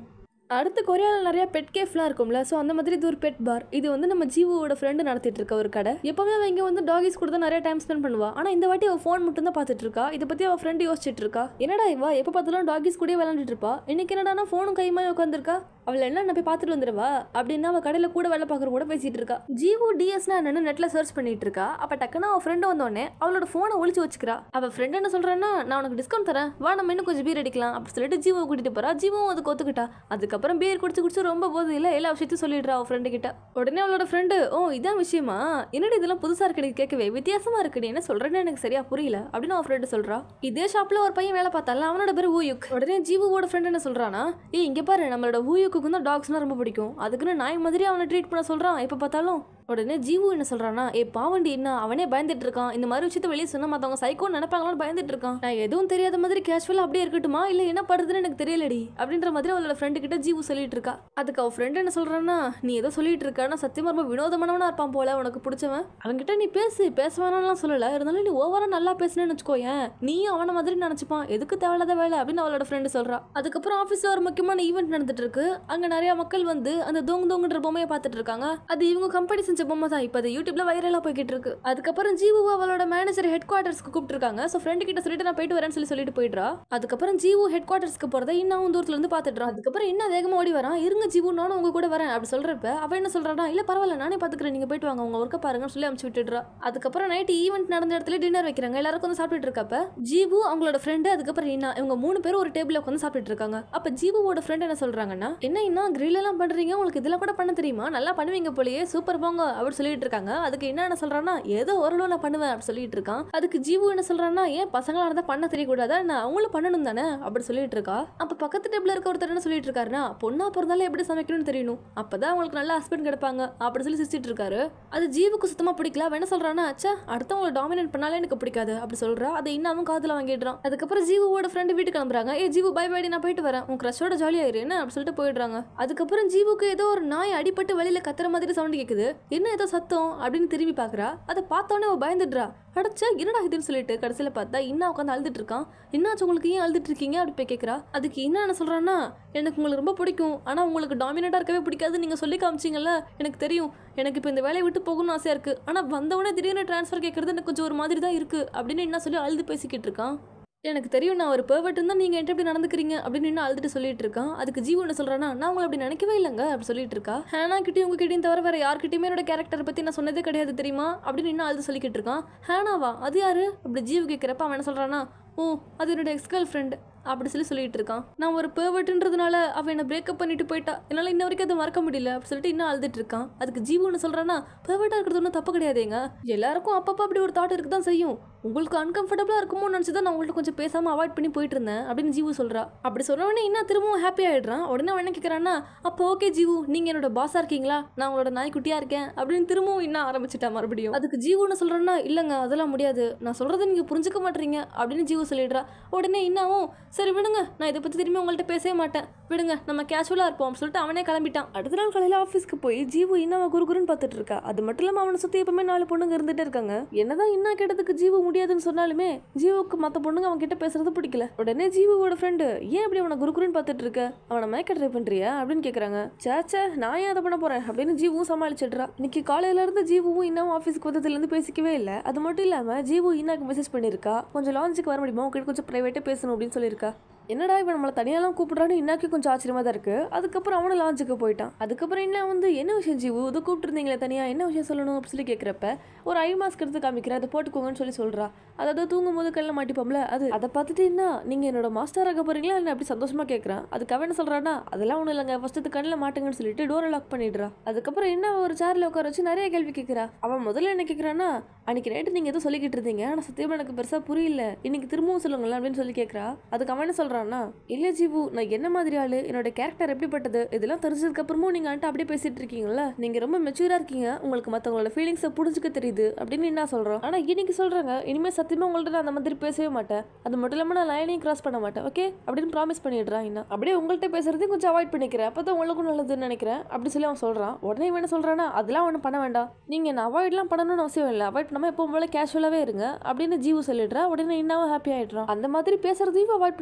அடுத்து கொரியாவில் நிறைய பெட் கேஃப்லாம் இருக்கும்ல ஸோ அந்த மாதிரி இது ஒரு பெட் பார் இது வந்து நம்ம ஜீவோட ஃப்ரெண்டு நடத்திட்டு இருக்க ஒரு கடை எப்பவுமே அவ இங்கே வந்து டாகிஸ் கூட தான் நிறைய டைம் ஸ்பெண்ட் பண்ணுவா ஆனால் இந்த வாட்டி அவள் ஃபோன் மட்டும் தான் பார்த்துட்டு இருக்கா இதை பற்றி அவள் ஃப்ரெண்டு யோசிச்சுட்டு இருக்கா என்னடா இவா எப்போ பார்த்தாலும் டாகிஸ் கூட விளாண்டுட்டு இருப்பா இன்னைக்கு என்னடானா ஃபோனும் கையுமா உட்காந்துருக்கா அவள் என்ன நான் போய் பார்த்துட்டு வந்துடுவா அப்படின்னு அவள் கடையில் கூட வேலை பார்க்குற கூட பேசிட்டு இருக்கா ஜீவோ டிஎஸ்னா என்னன்னு நெட்டில் சர்ச் பண்ணிட்டு இருக்கா அப்போ டக்குன்னு அவள் ஃப்ரெண்டு வந்தோடனே அவளோட ஃபோனை ஒளிச்சு வச்சுக்கிறா அவள் ஃப்ரெண்ட் என்ன சொல்கிறான்னா நான் உனக்கு டிஸ்கவுண்ட் தரேன் வா நம்ம இன்னும் கொஞ்சம் பீர் அடிக்கலாம் அப்படி சொல்லிட்டு ஜீவோ கூட்டிட்டு போறா ஜீவும் அதுக்கு ஒத்துக்கிட்டா அதுக்கப்புறம் பீர் குடிச்சு குடிச்சு ரொம்ப போது இல்லை எல்லா விஷயத்தையும் சொல்லிடுறா அவள் ஃப்ரெண்டு கிட்ட உடனே அவளோட ஃப்ரெண்டு ஓ இதான் விஷயமா என்னடி இதெல்லாம் புதுசாக இருக்குடி கேட்கவே வித்தியாசமா இருக்குடி என்ன சொல்றேன்னு எனக்கு சரியா புரியல அப்படின்னு அவள் ஃப்ரெண்டு சொல்றா இதே ஷாப்ல ஒரு பையன் வேலை பார்த்தால அவனோட பேர் ஊயுக் உடனே ஜீவோட ஃப்ரெண்ட் என்ன சொல்றானா ஏய் இங்க பாரு நம்மளோட ஊயுக்கு தான் டாக்ஸ்னா ரொம்ப பிடிக்கும் அதுக்குன்னு நாய் மாதிரி அவனை ட்ரீட் பண்ண சொல்றான் எப்போ பார்த்தாலும் உடனே ஜீவு என்ன சொல்றானா ஏ பாவண்டி என்ன அவனே பயந்துட்டு இருக்கான் இந்த மாதிரி விஷயத்த வெளியே சொன்னா மத்தவங்க சைக்கோன்னு நினைப்பாங்களான்னு பயந்துட்டு இருக்கான் நான் எதுவும் தெரியாத மாதிரி கேஷுவலா அப்படியே இருக்கட்டுமா இல்ல என்ன படுறதுன்னு எனக்கு தெரியலடி அப்படின்ற மாதிரி அவளோட ஃப்ரெண்டு கிட்ட ஜீவு சொல்லிட்டு இருக்கா அதுக்கு அவ ஃப்ரெண்ட் என்ன சொல்றான்னா நீ ஏதோ சொல்லிட்டு இருக்க ஆனா சத்தியமா ரொம்ப வினோதமானவனா இருப்பான் போல உனக்கு பிடிச்சவன் அவன்கிட்ட நீ பேசு பேச வேணாம்லாம் சொல்லல இருந்தாலும் நீ ஓவரா நல்லா பேசுனேன்னு வச்சுக்கோயேன் நீயும் அவன மாதிரி நினைச்சுப்பான் எதுக்கு தேவையில்லாத வேலை அப்படின்னு அவளோட ஃப்ரெண்டு சொல்றா அதுக்கப்புறம் ஆஃபீஸ்ல ஒரு முக்கியமான ஈவெண்ட் நடந்துட்டு இருக்கு அங்க நிறைய மக்கள் வந்து அந்த தூங்கு தூங்குன்ற பொம்மையை பார்த்துட்டு இருக்காங்க அது இவங்க கம்பெனி செஞ்ச பொம்மை தான் இப்போ அது யூடியூப்ல வைரலா போய்கிட்டு இருக்கு அதுக்கப்புறம் ஜீவு அவளோட மேனேஜர் ஹெட் குவார்ட்டர்ஸ்க்கு கூப்பிட்டுருக்காங்க ஸோ ஃப்ரெண்டு கிட்ட சொல்லிட்டு நான் போயிட்டு வரேன்னு சொல்லி சொல்லிட்டு போயிடுறா அதுக்கப்புறம் ஜீவு ஹெட் குவார்ட்டர்ஸ்க்கு போறத இன்னும் தூரத்துல இருந்து பார்த்துடுறான் அதுக்கப்புறம் இன்னும் வேகமா ஓடி வரான் இருங்க ஜீவு நானும் உங்க கூட வரேன் அப்படி சொல்றப்ப அவ என்ன சொல்றானா இல்ல பரவாயில்ல நானே பாத்துக்கிறேன் நீங்க போயிட்டு வாங்க உங்க ஒர்க்க பாருங்கன்னு சொல்லி அமுச்சு விட்டுடுறா அதுக்கப்புறம் நைட் ஈவெண்ட் நடந்த இடத்துல டின்னர் வைக்கிறாங்க எல்லாருக்கும் வந்து சாப்பிட்டுட்டு இருக்கப்ப ஜீவு அவங்களோட ஃப்ரெண்டு அதுக்கப்புறம் இன்னா இவங்க மூணு பேரும் ஒரு டேபிள்ல உட்காந்து சாப்பிட்டுட்டு இருக்காங்க அப்ப ஜீவுவோட ஃப்ரெண்ட் என்ன சொல்றாங்கன்னா என்ன இன்னும் grill எல்லாம் பண்றீங்க உங்களுக்கு இதெல்லாம் கூட பண்ண தெரியுமா நல்லா பண்ணுவீங்க போலயே சூப்பர் போங்க அப்படி சொல்லிட்டு இருக்காங்க அதுக்கு என்ன என்ன சொல்றான்னா ஏதோ ஓரளவு நான் பண்ணுவேன் அப்படி சொல்லிட்டு இருக்கான் அதுக்கு ஜீவு என்ன சொல்றான்னா ஏன் பசங்களா இருந்தா பண்ண தெரியக்கூடாதா நான் அவங்களும் பண்ணணும் தானே அப்படி சொல்லிட்டு இருக்கா அப்ப பக்கத்து டேபிள்ல இருக்க ஒருத்தர் என்ன சொல்லிட்டு இருக்காருன்னா பொண்ணா பிறந்தாலும் எப்படி சமைக்கணும்னு தெரியணும் அப்பதான் அவங்களுக்கு நல்ல ஹஸ்பண்ட் கிடைப்பாங்க அப்படி சொல்லி சிரிச்சிட்டு இருக்காரு அது ஜீவுக்கு சுத்தமா பிடிக்கல அவன் என்ன சொல்றான்னா அச்சா அடுத்தவங்களை டாமினேட் பண்ணாலே எனக்கு பிடிக்காது அப்படி சொல்றா அதை இன்னமும் காதுல வாங்கிடுறான் அதுக்கப்புறம் ஜீவோட ஃப்ரெண்டு வீட்டுக்கு கிளம்புறாங்க ஏ ஜீவு பை பை நான் போயிட்டு வரேன் உன் க்ரஷோட ஜாலியா இரு என்ன அப்படி சொல்லிட்டு போயிடுறாங்க அதுக்கப்புறம் ஜீவுக்கு ஏதோ ஒரு நாய் அடிபட்டு வெளியில கத்துற மாதிரி சவுண்ட் கேக்குது என்ன ஏதோ சத்தம் அப்படின்னு திரும்பி பாக்குறா அதை பார்த்தோன்னே அவ பயந்துடுறா அடைச்சா என்னடா இதுன்னு சொல்லிட்டு கடைசியில பார்த்தா இன்னும் உட்காந்து அழுதுட்டு இருக்கான் என்னாச்சு உங்களுக்கு ஏன் அழுதுட்டு இருக்கீங்க அப்படி போய் கேட்குறா அதுக்கு என்ன என்ன சொல்றான்னா எனக்கு உங்களுக்கு ரொம்ப பிடிக்கும் ஆனா உங்களுக்கு டாமினேட்டா இருக்கவே பிடிக்காது நீங்க சொல்லி காமிச்சிங்கல்ல எனக்கு தெரியும் எனக்கு இப்போ இந்த வேலையை விட்டு போகணும்னு ஆசையா இருக்கு ஆனா வந்தவொடனே திடீர்னு ட்ரான்ஸ்ஃபர் கேட்கறது எனக்கு கொஞ்சம் ஒரு மாதிரி தான் இருக்கு அப்படின்னு என்ன சொல்லி அழுது பேசிக்கிட்டு இருக்கான் எனக்கு தெரியும் நான் ஒரு பெர்வெட் தான் நீங்கள் என்கிட்ட இப்படி நடந்துக்கிறீங்க அப்படின்னு இன்னும் அழுதுட்டு சொல்லிட்டு இருக்கான் அதுக்கு ஜீவன் என்ன சொல்கிறானா நான் உங்களை அப்படி நினைக்கவே இல்லைங்க அப்படி சொல்லிட்டு இருக்கா ஹேனா கிட்டயும் உங்ககிட்டயும் தவிர வேற யார்கிட்டயுமே என்னோட கேரக்டரை பற்றி நான் சொன்னதே கிடையாது தெரியுமா அப்படின்னு இன்னும் அழுது சொல்லிக்கிட்டு இருக்கான் ஹேனாவா அது யாரு அப்படி ஜீவு கேட்குறப்ப அவன் என்ன சொல்கிறானா ஓ அது என்னோட எக்ஸ் கேர்ள் ஃப்ரெண்டு அப்படி சொல்லி சொல்லிட்டு இருக்கான் நான் ஒரு பேர்வட்டுன்றதுனால அவன் என்னை பிரேக்கப் பண்ணிட்டு போயிட்டா என்னால் இன்ன வரைக்கும் அதை மறக்க முடியல அப்படி சொல்லிட்டு இன்னும் அழுதுட்டு இருக்கான் அதுக்கு ஜீவு ஒன்று சொல்கிறானா பேர்வட்டாக இருக்கிறது ஒன்றும் தப்பு கிடையாதுங்க எல்லாருக்கும் அப்பப்போ அப்படி ஒரு தாட் இருக்கு தான் செய்யும் உங்களுக்கு அன்கம்ஃபர்டபுளாக இருக்குமோ நினச்சி தான் நான் உங்கள்ட்ட கொஞ்சம் பேசாமல் அவாய்ட் பண்ணி போயிட்டு இருந்தேன் அப்படின்னு ஜீவு சொல்கிறா அப்படி சொன்ன உடனே இன்னும் திரும்பவும் ஹாப்பி ஆகிடுறான் உடனே அவன் என்ன கேட்குறான்னா அப்போ ஓகே ஜீவு நீங்கள் என்னோட பாஸாக இருக்கீங்களா நான் உங்களோட நாய்க்குட்டியாக இருக்கேன் அப்படின்னு திரும்பவும் இன்னும் ஆரம்பிச்சிட்டா மறுபடியும் அதுக்கு ஜீவுன்னு சொல்கிறேன்னா இல்லைங்க அதெல்லாம் முடியாது நான் சொல்கிறத நீங்கள் புரிஞ்சுக்க மாட்டீங்க அப்படின்னு ஜீவு சொல்லிடுறா உடனே இன்னமும் சரி விடுங்க நான் இதை பற்றி திரும்பி உங்கள்கிட்ட பேசவே மாட்டேன் விடுங்க நம்ம கேஷுவலாக இருப்போம் அப்படின்னு சொல்லிட்டு அவனே கிளம்பிட்டான் அடுத்த நாள் காலையில் ஆஃபீஸ்க்கு போய் ஜீவு இன்னவ குருகுருன்னு பார்த்துட்டு இருக்கா அது மட்டும் இல்லாமல் அவனை சுற்றி எப்பவுமே நாலு பொண்ணுங்க இருந்துட்டே இருக்காங்க என்னதான் இன்னும் கேட்டதுக்கு ஜீவு முடியாதுன்னு சொன்னாலுமே ஜீவுக்கு மற்ற பொண்ணுங்க அவன் கிட்ட பேசுறது பிடிக்கல உடனே ஜீவுவோட ஃப்ரெண்டு ஏன் இப்படி அவனை குருகுருன்னு பார்த்துட்டு இருக்க அவனை மயக்க ட்ரை பண்றியா அப்படின்னு கேட்குறாங்க சேச்சே நான் ஏன் அதை பண்ண போறேன் அப்படின்னு ஜீவும் சமாளிச்சிடுறா இன்னைக்கு காலையில இருந்து ஜீவும் இன்னும் ஆஃபீஸ்க்கு வந்ததுலேருந்து பேசிக்கவே இல்லை அது மட்டும் இல்லாமல் ஜீவு இன்னாக்கு மெசேஜ் பண்ணியிருக்கா கொஞ்சம் லாஞ்சுக்கு வர முடியுமா உங்ககிட்ட கொஞ்சம் ப்ரைவேட்டாக பேசணும் அப்படின்னு சொல்லியிருக்கா என்னடா இவன் நம்மளை தனியாலாம் கூப்பிடுறான்னு இன்னாக்கி கொஞ்சம் ஆச்சரியமா தான் இருக்கு அதுக்கப்புறம் அவனும் லாஞ்சுக்கு போயிட்டான் அதுக்கப்புறம் என்ன வந்து என்ன விஷயம் ஜீவு இது கூப்பிட்டுருந்தீங்களே தனியா என்ன விஷயம் சொல்லணும் அப்படின்னு சொல்லி கேட்குறப்ப ஒரு ஐ மாஸ்க் எடுத்து காமிக்கிறேன் அதை போட்டுக்கோங்கன்னு சொல்லி சொல்றா அதாவது தூங்கும் போது கல்ல மாட்டிப்போம்ல அது அதை பார்த்துட்டு என்ன நீங்க என்னோட மாஸ்டர் ஆக போறீங்களா இல்லை அப்படி சந்தோஷமா கேட்குறான் அதுக்கு அவன் என்ன சொல்றானா அதெல்லாம் ஒன்றும் இல்லைங்க ஃபர்ஸ்ட் இது கண்ணில் மாட்டுங்கன்னு சொல்லிட்டு டோரை லாக் பண்ணிடுறா அதுக்கப்புறம் என்ன ஒரு சேர்ல உட்கார வச்சு நிறைய கேள்வி கேட்குறா அவன் முதல்ல என்ன கேட்குறான்னா அன்னைக்கு நைட்டு நீங்க ஏதோ சொல்லிக்கிட்டு இருந்தீங்க ஆனால் சத்தியமா எனக்கு பெருசா புரியல இன்னைக்கு திரும்பவும் சொல்லுங்களேன் அப்படின்னு சொல்லி கேட்குறா அதுக்கு அவன் என்ன சொல்றான்னா இல்ல ஜீவு நான் என்ன மாதிரி ஆளு என்னோட கேரக்டர் எப்படிப்பட்டது இதெல்லாம் தெரிஞ்சதுக்கு அப்புறமும் நீங்க என்கிட்ட அப்படியே பேசிட்டு இருக்கீங்கல்ல நீங்க ரொம்ப மெச்சூரா இருக்கீங்க உங்களுக்கு மத்தவங்களோட ஃபீலிங்ஸை புரிஞ்சுக்க தெரியுது அப்படின்னு என்ன சொல்றோம் ஆனா இன்னைக்கு சொல்றாங்க இனிமே சத்தியமா உங்கள்ட்ட நான் அந்த மாதிரி பேசவே மாட்டேன் அது மட்டும் இல்லாம நான் லைனையும் கிராஸ் பண்ண மாட்டேன் ஓகே அப்படின்னு ப்ராமிஸ் பண்ணிடுறான் இன்னும் அப்படியே உங்கள்ட்ட பேசுறதையும் கொஞ்சம் அவாய்ட் பண்ணிக்கிறேன் அப்பதான் உங்களுக்கும் நல்லதுன்னு நினைக்கிறேன் அப்படி சொல்லி அவன் சொல்றான் உடனே இவன் என்ன சொல்றானா அதெல்லாம் ஒன்றும் பண்ண வேண்டாம் நீங்க என்ன அவாய்ட்லாம் பண்ணணும்னு அவசியம் இல்லை அவாய்ட் பண்ணாம எப்பவும் போல கேஷுவலாவே இருங்க அப்படின்னு ஜீவு சொல்லிடுறா உடனே இன்னும் ஹாப்பி ஆயிடுறான் அந்த மாதிரி பேசுறதையும் அவாய்ட் பண்ண வேணாம்னு சொல்லி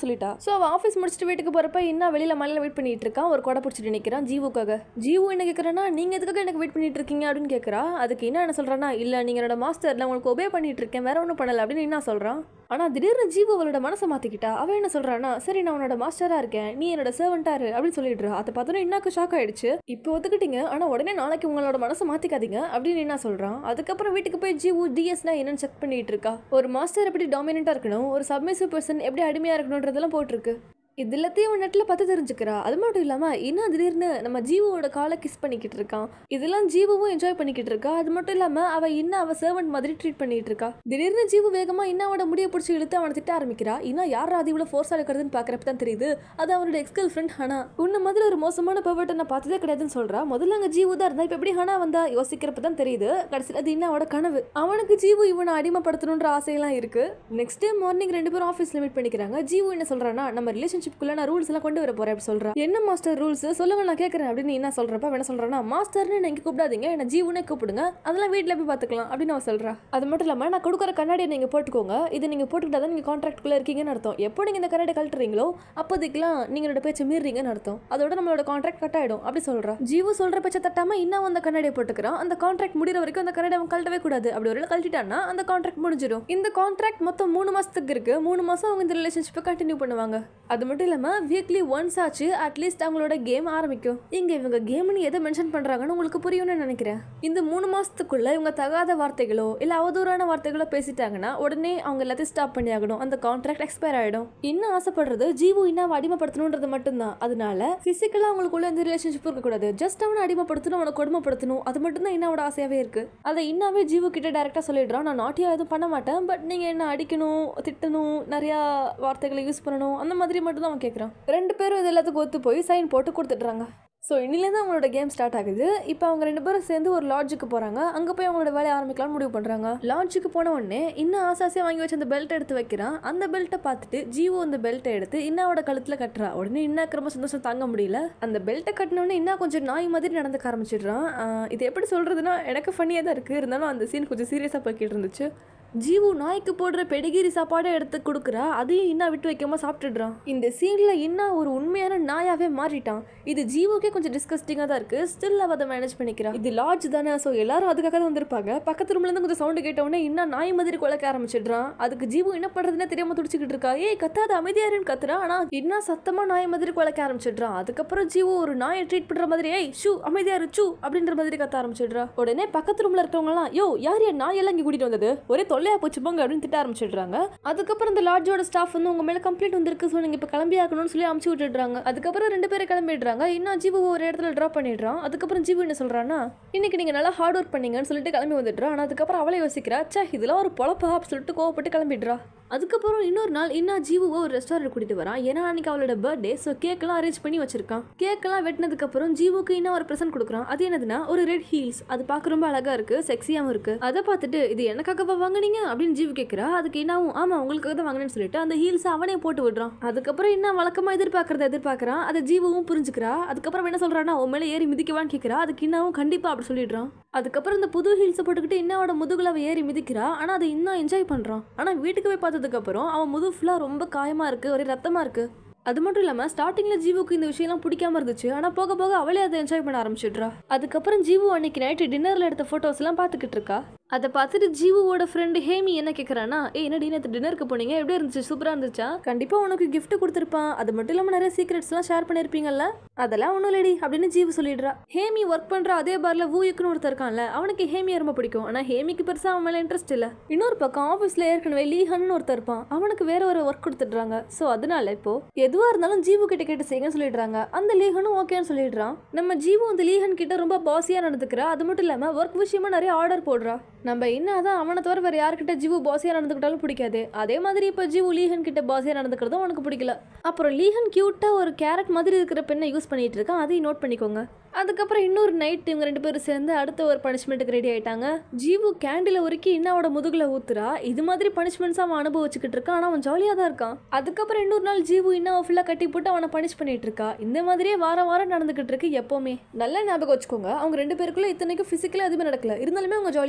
சொல்லிட்டா ஸோ அவள் ஆஃபீஸ் முடிச்சுட்டு வீட்டுக்கு போகிறப்ப இன்னும் வெளியில் மலையில் வெயிட் பண்ணிட்டு இருக்கான் ஒரு கொடை பிடிச்சிட்டு நிற்கிறான் ஜீவுக்காக ஜீவு என்ன கேட்குறேன்னா நீங்கள் எதுக்காக எனக்கு வெயிட் பண்ணிட்டு இருக்கீங்க அப்படின்னு கேட்குறா அதுக்கு என்ன என்ன சொல்கிறான்னா இல்லை நீங்கள் என்னோட மாஸ்டர் நான் உங்களுக்கு ஒபே பண்ணிட்டு இருக்கேன் வேற ஒன்றும் பண்ணல அப்படின்னு என்ன சொல்கிறான் ஆனால் திடீர்னு ஜீவு அவளோட மனசை மாற்றிக்கிட்டா அவன் என்ன சொல்கிறான்னா சரி நான் உன்னோட மாஸ்டராக இருக்கேன் நீ என்னோட சர்வெண்ட்டாரு அப்படின்னு சொல்லிடுறா அதை பார்த்தோன்னா இன்னாக்கு ஷாக் ஆயிடுச்சு இப்போ ஒத்துக்கிட்டீங்க ஆனால் உடனே நாளைக்கு உங்களோட மனசை மாற்றிக்காதீங்க அப்படின்னு என்ன சொல்கிறான் அதுக்கப்புறம் வீட்டுக்கு போய் ஜீவு டிஎஸ்னா என்னன்னு செக் பண்ணிட்டு இருக்கா ஒரு மாஸ்டர் எப்படி டாமினண்ட்டாக இருக்கணும் ஒரு சப்மிசிவ் பர்சன் எப்படி அடிமையாக இருக்கணுன்றதெல்லாம் போட்டிருக்கு இது எல்லாத்தையும் அவன் நெட்டில் பார்த்து தெரிஞ்சுக்கிறா அது மட்டும் இல்லாமல் இன்னும் திடீர்னு நம்ம ஜீவோட காலை கிஸ் பண்ணிக்கிட்டு இருக்கான் இதெல்லாம் ஜீவும் என்ஜாய் பண்ணிக்கிட்டு இருக்கா அது மட்டும் இல்லாமல் அவள் இன்னும் அவள் சர்வெண்ட் மாதிரி ட்ரீட் பண்ணிட்டு இருக்கா திடீர்னு ஜீவு வேகமாக இன்னோட முடியை பிடிச்சி இழுத்து அவனை திட்ட ஆரம்பிக்கிறா இன்னும் யார் அது இவ்வளோ ஃபோர்ஸாக இருக்கிறதுன்னு பார்க்குறப்ப தான் தெரியுது அது அவனோட எக்ஸ்கல் ஃப்ரெண்ட் ஹனா உன்ன மாதிரி ஒரு மோசமான பர்வர்ட்டை நான் பார்த்ததே கிடையாதுன்னு சொல்றா முதல்ல அங்கே ஜீவு தான் இருந்தா இப்போ எப்படி ஹனா வந்தா யோசிக்கிறப்ப தான் தெரியுது கடைசியில் அது இன்னோட கனவு அவனுக்கு ஜீவு இவனை அடிமைப்படுத்தணுன்ற ஆசையெல்லாம் இருக்கு நெக்ஸ்ட் டே மார்னிங் ரெண்டு பேரும் ஆஃபீஸில் மீட் பண்ணிக்கிறாங்க ஜீவு என்ன சொல்றான்னா நம்ம ரிலேஷன்ஷிப்குள்ள நான் ரூல்ஸ் எல்லாம் கொண்டு வர போறேன் அப்படி சொல்றா என்ன மாஸ்டர் ரூல்ஸ் சொல்லுங்க நான் கேட்கறேன் அப்படின்னு என்ன சொல்றப்ப அவன் என்ன சொல்றானா மாஸ்டர்னு என்ன இங்க கூப்பிடாதீங்க என்ன ஜீவுனே கூப்பிடுங்க அதெல்லாம் வீட்டில் போய் பார்த்துக்கலாம் அப்படின்னு அவன் சொல்றா அது மட்டும் இல்லாமல் நான் கொடுக்குற கண்ணாடியை நீங்கள் போட்டுக்கோங்க இது நீங்கள் போட்டுக்கிட்டா தான் நீங்கள் கான்ட்ராக்ட்குள்ளே இருக்கீங்கன்னு அர்த்தம் எப்போ நீங்கள் இந்த கண்ணாடி கழட்டுறீங்களோ அப்போதைக்கெல்லாம் நீங்களோட பேச்சை மீறீங்கன்னு அர்த்தம் அதோட நம்மளோட கான்ட்ராக்ட் கட் ஆயிடும் அப்படி சொல்றா ஜீவு சொல்ற பேச்சை தட்டாம இன்னும் அந்த கண்ணாடியை போட்டுக்கிறான் அந்த கான்ட்ராக்ட் முடிகிற வரைக்கும் அந்த கண்ணாடி அவன் கழட்டவே கூடாது அப்படி ஒரு கழட்டிட்டான்னா அந்த கான்ட்ராக்ட் முடிஞ்சிடும் இந்த கான்ட்ராக்ட் மொத்தம் மூணு மாசத்துக்கு இருக்கு மூணு மாசம் அவங்க இந்த ரிலேஷன்ஷிப்பை கண்டினியூ பண்ணுவாங்க அது மட்டும் இல்லாம வீக்லி ஒன்ஸ் ஆச்சு அட்லீஸ்ட் அவங்களோட கேம் ஆரம்பிக்கும் இங்க இவங்க கேம்னு எதை மென்ஷன் பண்றாங்கன்னு உங்களுக்கு புரியும்னு நினைக்கிறேன் இந்த மூணு மாசத்துக்குள்ள இவங்க தகாத வார்த்தைகளோ இல்ல அவதூறான வார்த்தைகளோ பேசிட்டாங்கன்னா உடனே அவங்க எல்லாத்தையும் ஸ்டாப் பண்ணி ஆகணும் அந்த கான்ட்ராக்ட் எக்ஸ்பயர் ஆயிடும் இன்னும் ஆசைப்படுறது ஜீவு இன்னும் அடிமைப்படுத்தணுன்றது மட்டும்தான் அதனால பிசிக்கலா அவங்களுக்குள்ள எந்த ரிலேஷன்ஷிப்பும் இருக்கக்கூடாது ஜஸ்ட் அவனை அடிமைப்படுத்தணும் அவனை கொடுமைப்படுத்தணும் அது மட்டும் தான் இன்னோட ஆசையாவே இருக்கு அதை இன்னவே ஜீவு கிட்ட டேரக்டா சொல்லிடுறான் நான் நாட்டியா எதுவும் பண்ண மாட்டேன் பட் நீங்க என்ன அடிக்கணும் திட்டணும் நிறையா வார்த்தைகளை யூஸ் பண்ணணும் அந்த மாதிரி மட்டும் தான் அவன் கேட்குறான் ரெண்டு பேரும் இது எல்லாத்துக்கும் ஒத்து போய் சைன் போட்டு கொடுத்துட்றாங்க ஸோ இன்னிலேருந்து அவங்களோட கேம் ஸ்டார்ட் ஆகுது இப்போ அவங்க ரெண்டு பேரும் சேர்ந்து ஒரு லாட்ஜுக்கு போகிறாங்க அங்கே போய் அவங்களோட வேலையை ஆரம்பிக்கலாம்னு முடிவு பண்ணுறாங்க லாட்ஜுக்கு போன உடனே இன்னும் ஆசாசியாக வாங்கி வச்ச அந்த பெல்ட் எடுத்து வைக்கிறான் அந்த பெல்ட்டை பார்த்துட்டு ஜீவோ அந்த பெல்ட்டை எடுத்து இன்னாவோட கழுத்தில் கட்டுறா உடனே இன்னாக்கு ரொம்ப சந்தோஷம் தாங்க முடியல அந்த பெல்ட்டை கட்டினோடனே இன்னும் கொஞ்சம் நாய் மாதிரி நடந்துக்க ஆரம்பிச்சிடுறான் ஆஹ் இது எப்படி சொல்கிறதுனா எனக்கு ஃபன்னியாக தான் இருக்குது இருந்தாலும் அந்த சீன் கொஞ்சம் சீரியஸாக போய்கிட்டு இருந்துச்சு ஜீவு நாய்க்கு போடுற பெடிகிரி சாப்பாடை எடுத்து கொடுக்குறா அதையும் இன்னும் விட்டு வைக்காம சாப்பிட்டுடுறான் இந்த சீன்ல இன்னும் ஒரு உண்மையான நாயாவே மாறிட்டான் இது ஜீவுக்கே கொஞ்சம் டிஸ்கஸ்டிங்காக தான் இருக்கு ஸ்டில் அவ அதை மேனேஜ் பண்ணிக்கிறான் இது லாட்ஜ் தானே ஸோ எல்லாரும் அதுக்காக தான் வந்திருப்பாங்க பக்கத்து ரூம்ல இருந்து கொஞ்சம் சவுண்டு கேட்டவுடனே இன்னும் நாய் மாதிரி குலைக்க ஆரம்பிச்சிடுறான் அதுக்கு ஜீவு என்ன பண்றதுன்னு தெரியாம துடிச்சுக்கிட்டு இருக்கா ஏய் கத்தாத அமைதியாருன்னு கத்துறான் ஆனா இன்னும் சத்தமா நாய் மாதிரி குலைக்க ஆரம்பிச்சிடுறான் அதுக்கப்புறம் ஜீவு ஒரு நாயை ட்ரீட் பண்ற மாதிரி ஏய் ஷூ அமைதியாரு சூ அப்படின்ற மாதிரி கத்த ஆரம்பிச்சிடுறா உடனே பக்கத்து ரூம்ல இருக்கவங்கலாம் யோ யார் யார் நாய் எல்லாம் இங்க கூட்டிட்டு வந்தது ஒரே தொல்லையா போச்சு போங்க அப்படின்னு திட்ட ஆரம்பிச்சிடுறாங்க அதுக்கப்புறம் இந்த லாட்ஜோட ஸ்டாஃப் வந்து உங்க மேல கம்ப்ளைண்ட் வந்திருக்கு ஸோ நீங்க இப்போ கிளம்பி ஆகணும்னு சொல்லி அமுச்சு விட்டுடுறாங்க அதுக்கப்புறம் ரெண்டு பேரும் கிளம்பிடுறாங்க இன்னும் ஜீவு ஒரு இடத்துல ட்ராப் பண்ணிடுறான் அதுக்கப்புறம் ஜீவு என்ன சொல்றான்னா இன்னைக்கு நீங்க நல்லா ஹார்ட் ஒர்க் பண்ணீங்கன்னு சொல்லிட்டு கிளம்பி வந்துடுறான் ஆனா அதுக்கப்புறம் அவளே யோசிக்கிறா ச்சே இதெல்லாம் ஒரு பொழப்பா அப்படின்னு சொல்லிட்டு கோவப்பட்டு கிளம்பிடுறா அதுக்கப்புறம் இன்னொரு நாள் இன்னும் ஜீவுவை ஒரு ரெஸ்டாரண்ட் கூட்டிட்டு வரான் ஏன்னா அன்னைக்கு அவளோட பர்த்டே ஸோ கேக்கெல்லாம் அரேஞ்ச் பண்ணி வச்சிருக்கான் கேக்கெல்லாம் வெட்டினதுக்கு அப்புறம் ஜீவுக்கு இன்னும் ஒரு ப்ரெசென்ட் கொடுக்குறான் அது என்னதுன்னா ஒரு ரெட் ஹீல்ஸ் அது பார்க்க ரொம்ப அழகா இருக்கு செக்ஸியாவும் இருக்கு அதை பார்த்துட்டு இது எனக்காகவா வாங்குனீங்க அப்படின்னு ஜீவு கேட்குறா அதுக்கு என்னவும் ஆமா உங்களுக்காக தான் வாங்கினேன்னு சொல்லிட்டு அந்த ஹீல்ஸ் அவனே போட்டு விடுறான் அதுக்கப்புறம் என்ன வழக்கமா எதிர்பார்க்கறத எதிர்பார்க்கறான் அதை ஜீவும் புரிஞ்சுக்கிறா அதுக்கப்புறம் என்ன சொல்றான்னா உன் மேல ஏறி மிதிக்கவான்னு கேட்கிறா அதுக்கு இன்னமும் கண்டிப்பா அப்படி சொல்லிடுறான் அதுக்கப்புறம் இந்த புது ஹீல்ஸை போட்டுக்கிட்டு இன்னோட முதுகுல அவ ஏறி மிதிக்கிறா ஆனா அதை இன்னும் என்ஜாய் பண்றான் ஆனா வீட்டுக்கு போய் பார்த்ததுக்கு அப்புறம் அவன் முதுகு ஃபுல்லா ரொம்ப காயமா இருக்கு ஒரே ரத்தமா இருக்கு அது மட்டும் இல்லாமல் ஸ்டார்டிங்கில் ஜீவுக்கு இந்த விஷயம்லாம் பிடிக்காம இருந்துச்சு ஆனால் போக போக அவளே அதை என்ஜாய் பண்ண ஆரம்பிச்சிடுறா அதுக்கப்புறம் ஜீவு அன்னைக்கு நைட்டு டின்னரில் எடுத்த ஃபோட்டோஸ்லாம் பார்த்துக்கிட்டு இருக்கா அதை பார்த்துட்டு ஜீவுவோட ஃப்ரெண்டு ஹேமி என்ன கேட்குறான்னா ஏ என்னடி நேற்று டின்னருக்கு போனீங்க எப்படி இருந்துச்சு சூப்பராக இருந்துச்சா கண்டிப்பாக உனக்கு gift கொடுத்துருப்பான் அது மட்டும் இல்லாமல் நிறைய சீக்ரெட்ஸ்லாம் ஷேர் பண்ணியிருப்பீங்கல்ல அதெல்லாம் ஒன்றும் இல்லடி அப்படின்னு ஜீவு சொல்லிடுறா ஹேமி ஒர்க் பண்ணுற அதே பார்ல வூயுக்குன்னு ஒருத்தர் இருக்கான்ல அவனுக்கு ஹேமியை ரொம்ப பிடிக்கும் ஆனால் ஹேமிக்கு பெருசாக அவன் மேலே இன்ட்ரெஸ்ட் இல்லை இன்னொரு பக்கம் ஆஃபீஸில் ஏற்கனவே லீஹன்னு ஒருத்தர் இருப்பான் அவனுக்கு வேற ஒரு ஒர்க் கொடுத்துட்றாங்க ஸோ அதனால இப்போ எதுவாக இருந்தாலும் ஜீவு கிட்ட கேட்டு செய்யுங்கன்னு சொல்லிடுறாங்க அந்த லீஹனும் ஓகேன்னு சொல்லிடுறான் நம்ம ஜீவு அந்த லீஹன் கிட்ட ரொம்ப பாசியாக நடந்துக்கிறா அது மட்டும் இல்லாமல் ஒர்க் விஷயமா நிறைய ஆர்டர் போடுறா நம்ம என்னதான் அவனை தவிர வேற யார்கிட்ட ஜீவு பாசியாக நடந்துக்கிட்டாலும் பிடிக்காது அதே மாதிரி இப்போ ஜீவு லீஹன் கிட்ட பாசியாக நடந்துக்கிறதும் உனக்கு பிடிக்கல அப்புறம் லீஹன் கியூட்டாக ஒரு கேரட் மாதிரி இருக்கிற பெண்ணை யூஸ் பண்ணிட்டு இருக்கான் அதையும் நோட் பண்ணிக்கோங்க அதுக்கப்புறம் இன்னொரு நைட் இவங்க ரெண்டு பேரும் சேர்ந்து அடுத்த ஒரு பனிஷ்மெண்ட்டுக்கு ரெடி ஆயிட்டாங்க ஜீவு கேண்டில உருக்கி இன்னோட முதுகுல ஊத்துறா இது மாதிரி பனிஷ்மெண்ட்ஸ் அவன் அனுபவிச்சுக்கிட்டு இருக்கான் ஆனால் அவன் ஜாலியாக தான் இருக்கான் அதுக்கப்புறம் இன்னொரு நாள் ஜீவு இன்னும் ஃபுல்லாக கட்டி போட்டு அவனை பனிஷ் பண்ணிட்டு இருக்கா இந்த மாதிரியே வாரம் வாரம் நடந்துகிட்டு இருக்கு எப்பவுமே நல்ல ஞாபகம் வச்சுக்கோங்க அவங்க ரெண்டு பேருக்குள்ள இத்தனைக்கும் ஃபிசிக்கலாக எதுவுமே நடக்கல இருந்தாலுமே அவங்க ஜாலியாக தான் இருக்காங்க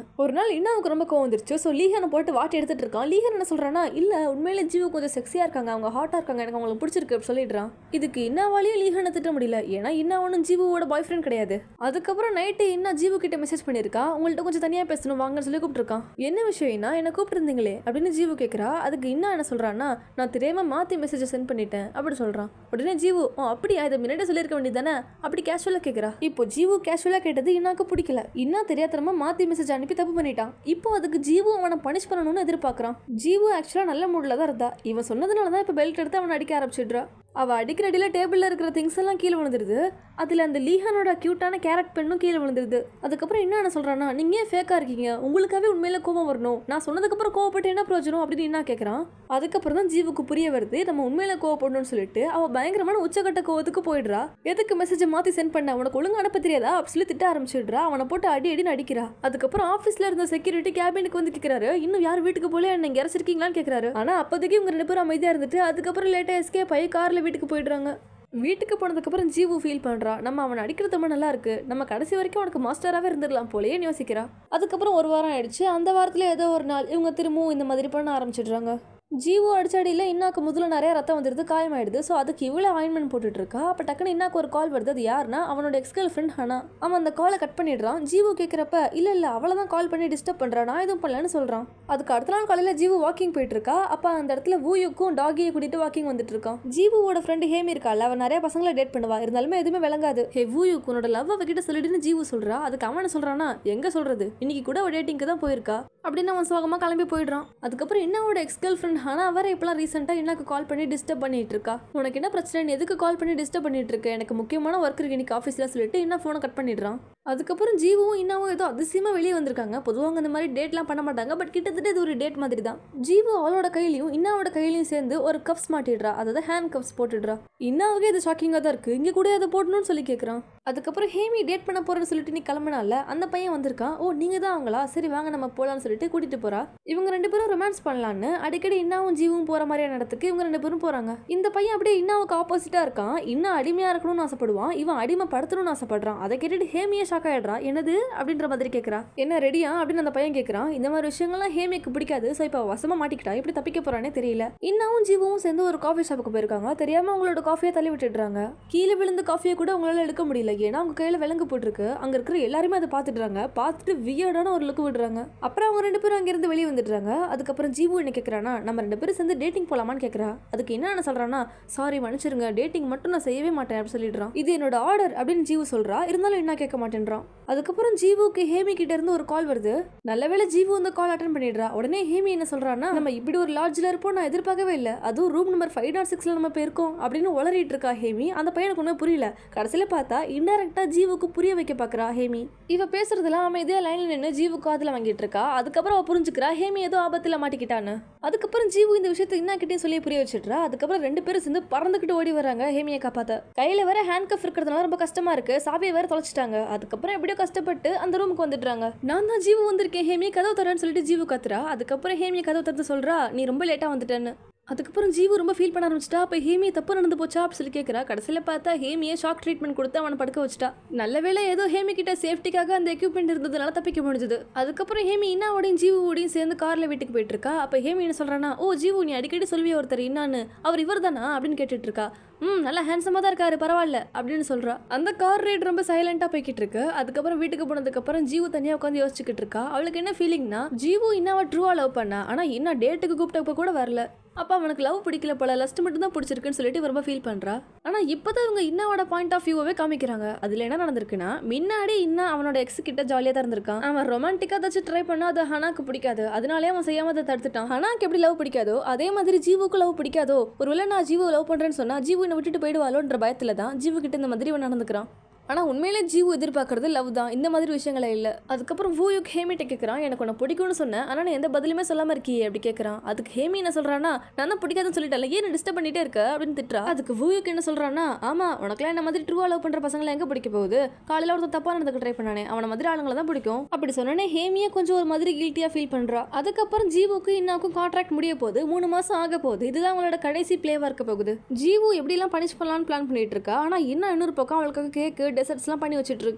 ஒரு நாள் இன்னாவுக்கு ரொம்ப கோவம் வந்துருச்சு ஸோ லீஹனை போட்டு வாட்டி எடுத்துட்டு இருக்கான் லீஹன் என்ன சொல்றான்னா இல்ல உண்மையிலே ஜீவு கொஞ்சம் செக்ஸியா இருக்காங்க அவங்க ஹாட்டா இருக்காங்க எனக்கு அவங்களுக்கு பிடிச்சிருக்கு அப்படி சொல்லிடுறான் இதுக்கு இன்னாவாலையும் லீஹனை திட்ட முடியல ஏன்னா இன்னா ஒன்றும் ஜீவோட பாய் ஃப்ரெண்ட் கிடையாது அதுக்கப்புறம் நைட்டு இன்னா ஜீவு கிட்ட மெசேஜ் பண்ணியிருக்கா உங்கள்ட்ட கொஞ்சம் தனியா பேசணும் வாங்கன்னு சொல்லி கூப்பிட்டுருக்கான் என்ன விஷயம் இன்னா என்ன கூப்பிட்டுருந்தீங்களே அப்படின்னு ஜீவு கேட்குறா அதுக்கு இன்னா என்ன சொல்றான்னா நான் தெரியாம மாத்தி மெசேஜை சென்ட் பண்ணிட்டேன் அப்படி சொல்றான் உடனே ஜீவு ஓ அப்படியா இதை முன்னாடி சொல்லியிருக்க வேண்டியதானே அப்படி கேஷுவலாக கேட்குறா இப்போ ஜீவு கேஷுவலாக கேட்டது இன்னாக்கு பிடிக்கல இன்னா தெரியாதனமா மாத்தி மெசேஜ் அனுப்பி தப்பு பண்ணிட்டான் இப்போ அதுக்கு ஜீவு அவனை பனிஷ் பண்ணணும்னு எதிர்பார்க்கறான் ஜீவு ஆக்சுவலாக நல்ல மூடில் தான் இருந்தா இவன் சொன்னதுனால தான் இப்போ பெல்ட் எடுத்து அவனை அடிக்க ஆரம்பிச்சிடுறா அவள் அடிக்கிற அடியில் டேபிளில் இருக்கிற திங்ஸ் எல்லாம் கீழே விழுந்துருது அதில் அந்த லீஹனோட க்யூட்டான கேரட் பெண்ணும் கீழே விழுந்துருது அதுக்கப்புறம் என்ன என்ன சொல்கிறான்னா நீங்கள் ஏன் ஃபேக்காக இருக்கீங்க உங்களுக்காகவே உண்மையில கோவம் வரணும் நான் சொன்னதுக்கப்புறம் கோவப்பட்டு என்ன பிரயோஜனம் அப்படின்னு என்ன கேட்குறான் அதுக்கப்புறம் தான் ஜீவுக்கு புரிய வருது நம்ம உண்மையில கோவப்படணும்னு சொல்லிட்டு அவள் பயங்கரமான உச்சக்கட்ட கோவத்துக்கு போயிடுறா எதுக்கு மெசேஜை மாற்றி சென்ட் பண்ண உனக்கு ஒழுங்கு அனுப்ப தெரியாதா அப்படி சொல்லி திட்ட ஆரம்பிச்சிடுறா அவனை போட்டு அடி அடின்னு அடிக்கிறா அதுக்கப்புறம் ஆஃபீஸில் இருந்த செக்யூரிட்டி கேபினுக்கு வந்து கேட்குறாரு இன்னும் யார் வீட்டுக்கு போல என்ன இங்கே இறச்சிருக்கீங்களான்னு கேட்குறாரு ஆனால் அப்போதைக்கு இவங்க ரெண்டு பேரும் அமைதியாக இருந்துட்டு அதுக்கப்புறம் லேட்டாக எஸ்கேப் ஆகி காரில் வீட்டுக்கு போயிடுறாங்க வீட்டுக்கு போனதுக்கப்புறம் ஜீவு ஃபீல் பண்ணுறா நம்ம அவனை அடிக்கிறது ரொம்ப நல்லா இருக்கு நம்ம கடைசி வரைக்கும் அவனுக்கு மாஸ்டராகவே இருந்துடலாம் போலேன்னு யோசிக்கிறா அதுக்கப்புறம் ஒரு வாரம் ஆயிடுச்சு அந்த வாரத்தில் ஏதோ ஒரு நாள் இவங்க திரும்பவும் இந்த மாதிரி பண்ண ஆரம்பிச்சிடுறாங்க ஜீவோ அடிச்சடியில் இன்னாக்கு முதல்ல நிறைய ரத்தம் வந்துடுது காயமாயிடுது ஸோ அதுக்கு இவ்வளோ ஆயின்மெண்ட் போட்டுட்டு இருக்கா அப்போ டக்குன்னு இன்னாக்கு ஒரு கால் வருது அது யாருன்னா அவனோட எக்ஸ் கேர்ள் ஃப்ரெண்ட் ஹனா அவன் அந்த காலை கட் பண்ணிடுறான் ஜீவோ கேட்குறப்ப இல்லை இல்லை அவளை தான் கால் பண்ணி டிஸ்டர்ப் பண்ணுறான் நான் எதுவும் பண்ணலன்னு சொல்கிறான் அதுக்கு அடுத்த நாள் காலையில் ஜீவு வாக்கிங் போயிட்டு இருக்கா அப்போ அந்த இடத்துல வூயுக்கும் டாகியை கூட்டிட்டு வாக்கிங் வந்துட்டு இருக்கான் ஜீவுவோட ஃப்ரெண்டு ஹேமி இருக்காள் அவன் நிறைய பசங்களை டேட் பண்ணுவா இருந்தாலுமே எதுவுமே விளங்காது ஹே வூயுக்கு உன்னோட லவ் அவகிட்ட சொல்லிடுன்னு ஜீவு சொல்றா அதுக்கு அவன் என்ன சொல்றானா எங்க சொல்றது இன்னைக்கு கூட அவ டேட்டிங்க்கு தான் போயிருக்கா அப்படின்னு அவன் சோகமா கிளம்பி போயிடுறான் அதுக்கப்புறம் என்னோட எக்ஸ் கேர்ள் ஃப்ரெண்ட் ஹானா வேற இப்பெல்லாம் ரீசெண்டாக எனக்கு கால் பண்ணி டிஸ்டர்ப் பண்ணிட்டு இருக்கா உனக்கு என்ன பிரச்சனை நீ எதுக்கு கால் பண்ணி டிஸ்டர்ப் பண்ணிட்டு இருக்க எனக்கு முக்கியமான ஒர்க் இருக்கு இன்னைக்கு ஆஃபீஸில் சொல்லிட்டு என்ன ஃபோனை கட் பண்ணிடுறான் அதுக்கப்புறம் ஜீவும் இன்னாவும் ஏதோ அதிசயமாக வெளியே வந்திருக்காங்க பொதுவாக இந்த மாதிரி டேட்லாம் பண்ண மாட்டாங்க பட் கிட்டத்தட்ட இது ஒரு டேட் மாதிரி தான் ஜீவு அவளோட கையிலையும் இன்னாவோட கையிலையும் சேர்ந்து ஒரு கப்ஸ் மாட்டிடுறா அதாவது ஹேண்ட் கப்ஸ் போட்டுடுறா இன்னாவுக்கே இது ஷாக்கிங்காக தான் இருக்கு இங்கே கூட அதை போடணும்னு சொல்லி கேட்குறான் அதுக்கப்புறம் ஹேமி டேட் பண்ண போறேன்னு சொல்லிட்டு நீ கிளம்பினால அந்த பையன் வந்திருக்கான் ஓ நீங்க தான் அவங்களா சரி வாங்க நம்ம போலாம்னு சொல்லிட்டு கூட்டிட்டு போறா இவங்க ரெண்டு பேரும் ரொமான்ஸ் பண்ணலான்னு அடிக்கடி இன்னாவும் ஜீவும் போற மாதிரியான இடத்துக்கு இவங்க ரெண்டு பேரும் போறாங்க இந்த பையன் அப்படியே இன்னாவுக்கு ஆப்போசிட்டா இருக்கான் இன்னும் அடிமையா இருக்கணும்னு ஆசைப்படுவான் இவன் அடிமைப்படுத்தணும்னு ஆசைப்படுறான் அதை கேட்டுட்டு ஹேமியே ஷாக் ஆயிடுறா என்னது அப்படின்ற மாதிரி கேட்கறா என்ன ரெடியா அப்படின்னு அந்த பையன் கேட்கறான் இந்த மாதிரி விஷயங்கள்லாம் ஹேமிக்கு பிடிக்காது ஸோ இப்போ வசமா மாட்டிக்கிட்டா எப்படி தப்பிக்க போறானே தெரியல இன்னாவும் ஜீவும் சேர்ந்து ஒரு காஃபி ஷாப்புக்கு போயிருக்காங்க தெரியாம அவங்களோட காஃபியை தள்ளி விட்டுடுறாங்க கீழே விழுந்த காஃபியை கூட அவங்களால எடுக்க முடியல ஏன்னா அவங்க கையில விலங்கு போட்டிருக்கு அங்க இருக்கிற எல்லாருமே அதை பார்த்துடுறாங்க பார்த்துட்டு வியர்டான ஒரு லுக்கு விடுறாங்க அப்புறம் அவங்க ரெண்டு பேரும் அங்கிருந்து வெளியே வந்துடுறாங்க அதுக்கப்புறம் ஜீவு என்ன கேட்கறானா நம்ம ரெண்டு பேரும் சேர்ந்து டேட்டிங் போலாமான்னு கேட்கறா அதுக்கு என்ன சொல்றானா சாரி மன்னிச்சிருங்க டேட்டிங் மட்டும் நான் செய்யவே மாட்டேன் அப்படின்னு சொல்லிடுறான் இது என்னோட ஆர்டர் அப்படின்னு ஜீவு சொல்றா இருந்தாலும் என்ன கேட்க மாட்டேன்றான் அதுக்கப்புறம் ஜீவுக்கு ஹேமி கிட்ட இருந்து ஒரு கால் வருது நல்லவேளை ஜீவு அந்த கால் அட்டன் பண்ணிடுறா உடனே ஹேமி என்ன சொல்றான்னா நம்ம இப்படி ஒரு லாட்ஜ்ல இருப்போம் நான் எதிர்பார்க்கவே இல்லை அதுவும் ரூம் நம்பர் ஃபைவ் நாட் சிக்ஸ்ல நம்ம போயிருக்கோம் அப்படின்னு உளறிட்டு இருக்கா ஹேமி அந்த பையனுக்கு ஒன்றும் புரியல கடைசியில பார்த்தா இன்டெரக்டா ஜீவுக்கு புரிய வைக்க பாக்குறா ஹேமி இவ பேசுறதுலாம் அமைதியா லைன்ல நின்று ஜீவு காதுல வாங்கிட்டு இருக்கா அதுக்கப்புறம் அவ புரிஞ்சுக்கிறா ஹேமி ஏதோ ஆபத்துல மாட்டிக்கிட்டான்னு அதுக்கப்புறம் ஜீவு இந்த விஷயத்தை இன்னாக்கிட்டே சொல்லி புரிய வச்சிடுறா அதுக்கப்புறம் ரெண்டு பேரும் சேர்ந்து பறந்துக்கிட்டு ஓடி வராங்க ஹேமியை காப்பாத்த கையில வேற ஹேண்ட் கஃப் இருக்கிறதுனால ரொம்ப கஷ்டமா இருக்கு சாவியை வேற தொலைச்சிட்டாங்க அதுக்கப்புறம் எப்படியோ கஷ்டப்பட்டு அந்த ரூமுக்கு வந்துடுறாங்க நான் தான் ஜீவு வந்திருக்கேன் ஹேமி கதவு தரேன்னு சொல்லிட்டு ஜீவு கத்துறா அதுக்கப்புறம் ஹேமி கதவு திறந்து சொல்றா நீ ரொம்ப லேட்டா வந்துட்டேன்னு அதுக்கப்புறம் ஜீவு ரொம்ப ஃபீல் பண்ண ஆரம்பிச்சிட்டா அப்போ ஹேமி தப்பு நடந்து போச்சா அப்படி சொல்லி கேட்குறா கடைசியில் பார்த்தா ஹேமியை ஷாக் ட்ரீட்மெண்ட் கொடுத்து அவனை படுக்க வச்சிட்டா நல்ல வேளை ஏதோ ஹேமி கிட்ட சேஃப்டிக்காக அந்த எக்யூப்மெண்ட் இருந்ததுனால தப்பிக்க முடிஞ்சது அதுக்கப்புறம் ஹேமி இன்னாவோடையும் ஜீவோடையும் சேர்ந்து காரில் வீட்டுக்கு போயிட்டு இருக்கா அப்போ ஹேமி என்ன சொல்றானா ஓ ஜீவு நீ அடிக்கடி சொல்விய ஒருத்தர் இன்னான்னு அவர் இவர் தானா அப்படின்னு கேட்டுட்டு இருக்கா ம் நல்லா ஹேண்ட்ஸமாக தான் இருக்காரு பரவாயில்ல அப்படின்னு சொல்றா அந்த கார் ரைட் ரொம்ப சைலண்டாக போய்கிட்டு இருக்கு அதுக்கப்புறம் வீட்டுக்கு போனதுக்கப்புறம் ஜீவு தனியாக உட்காந்து யோசிச்சுக்கிட்டு இருக்கா அவளுக்கு என்ன ஃபீலிங்னா ஜீவு இன்னாவை ட்ரூவா லவ் பண்ணா ஆனால் இன்னும் டேட்டுக்கு கூப்பிட்டப்ப கூட வரல அப்போ அவனுக்கு லவ் பிடிக்கல போல லஸ்ட் மட்டும் தான் பிடிச்சிருக்குன்னு சொல்லிட்டு இவ ரொம்ப ஃபீல் பண்ணுறா ஆனால் இப்போ தான் இவங்க இன்னாவோட பாயிண்ட் ஆஃப் வியூவே காமிக்கிறாங்க அதில் என்ன நடந்திருக்குன்னா முன்னாடி இன்னா அவனோட எக்ஸ் கிட்ட ஜாலியாக தான் இருந்திருக்கான் அவன் ரொமான்டிக்காக ஏதாச்சும் ட்ரை பண்ணா அது ஹனாக்கு பிடிக்காது அதனாலே அவன் செய்யாம அதை தடுத்துட்டான் ஹனாக்கு எப்படி லவ் பிடிக்காதோ அதே மாதிரி ஜீவுக்கு லவ் பிடிக்காதோ ஒருவேளை நான் ஜீவு லவ் பண்ணுறேன்னு சொன்னா ஜீவு என்னை விட்டுட்டு போயிடுவாளோன்ற பயத்தில் தான் ஜீவு கிட்ட இந்த மாதிரி இவன் நடந்துக்கிறான் ஆனால் உண்மையிலே ஜீவு எதிர்பார்க்கறது லவ் தான் இந்த மாதிரி விஷயங்களே இல்லை அதுக்கப்புறம் வூயுக் ஹேமிட்ட கேட்குறான் எனக்கு உன்னை பிடிக்கும்னு சொன்னேன் ஆனால் நான் எந்த பதிலுமே சொல்லாமல் இருக்கியே அப்படி கேட்குறான் அதுக்கு ஹேமி என்ன சொல்கிறான்னா நான் தான் பிடிக்காதுன்னு சொல்லிட்டேன் ஏன் டிஸ்டர்ப் பண்ணிட்டே இருக்க அப்படின்னு திட்டுறா அதுக்கு வூயுக் என்ன சொல்கிறான்னா ஆமாம் உனக்குலாம் என்ன மாதிரி ட்ரூவா லவ் பண்ணுற பசங்களை எங்கே பிடிக்க போகுது காலையில் ஒருத்தன் தப்பாக நடந்துக்க ட்ரை பண்ணானே அவனை மாதிரி ஆளுங்களை தான் பிடிக்கும் அப்படி சொன்னோன்னே ஹேமியே கொஞ்சம் ஒரு மாதிரி கில்ட்டியாக ஃபீல் பண்ணுறா அதுக்கப்புறம் ஜீவுக்கு இன்னாக்கும் கான்ட்ராக்ட் முடிய போகுது மூணு மாதம் ஆக போகுது இதுதான் அவங்களோட கடைசி பிளேவாக இருக்க போகுது ஜீவு எப்படிலாம் பனிஷ் பண்ணலாம்னு பிளான் பண்ணிட்டு இருக்கா ஆனால் இன்னும் இன்னொரு பக்கம் அவளுக்காக கேக்கு டெசர்ட்ஸ்லாம் பண்ணி வச்சுட்டு இருக்கான்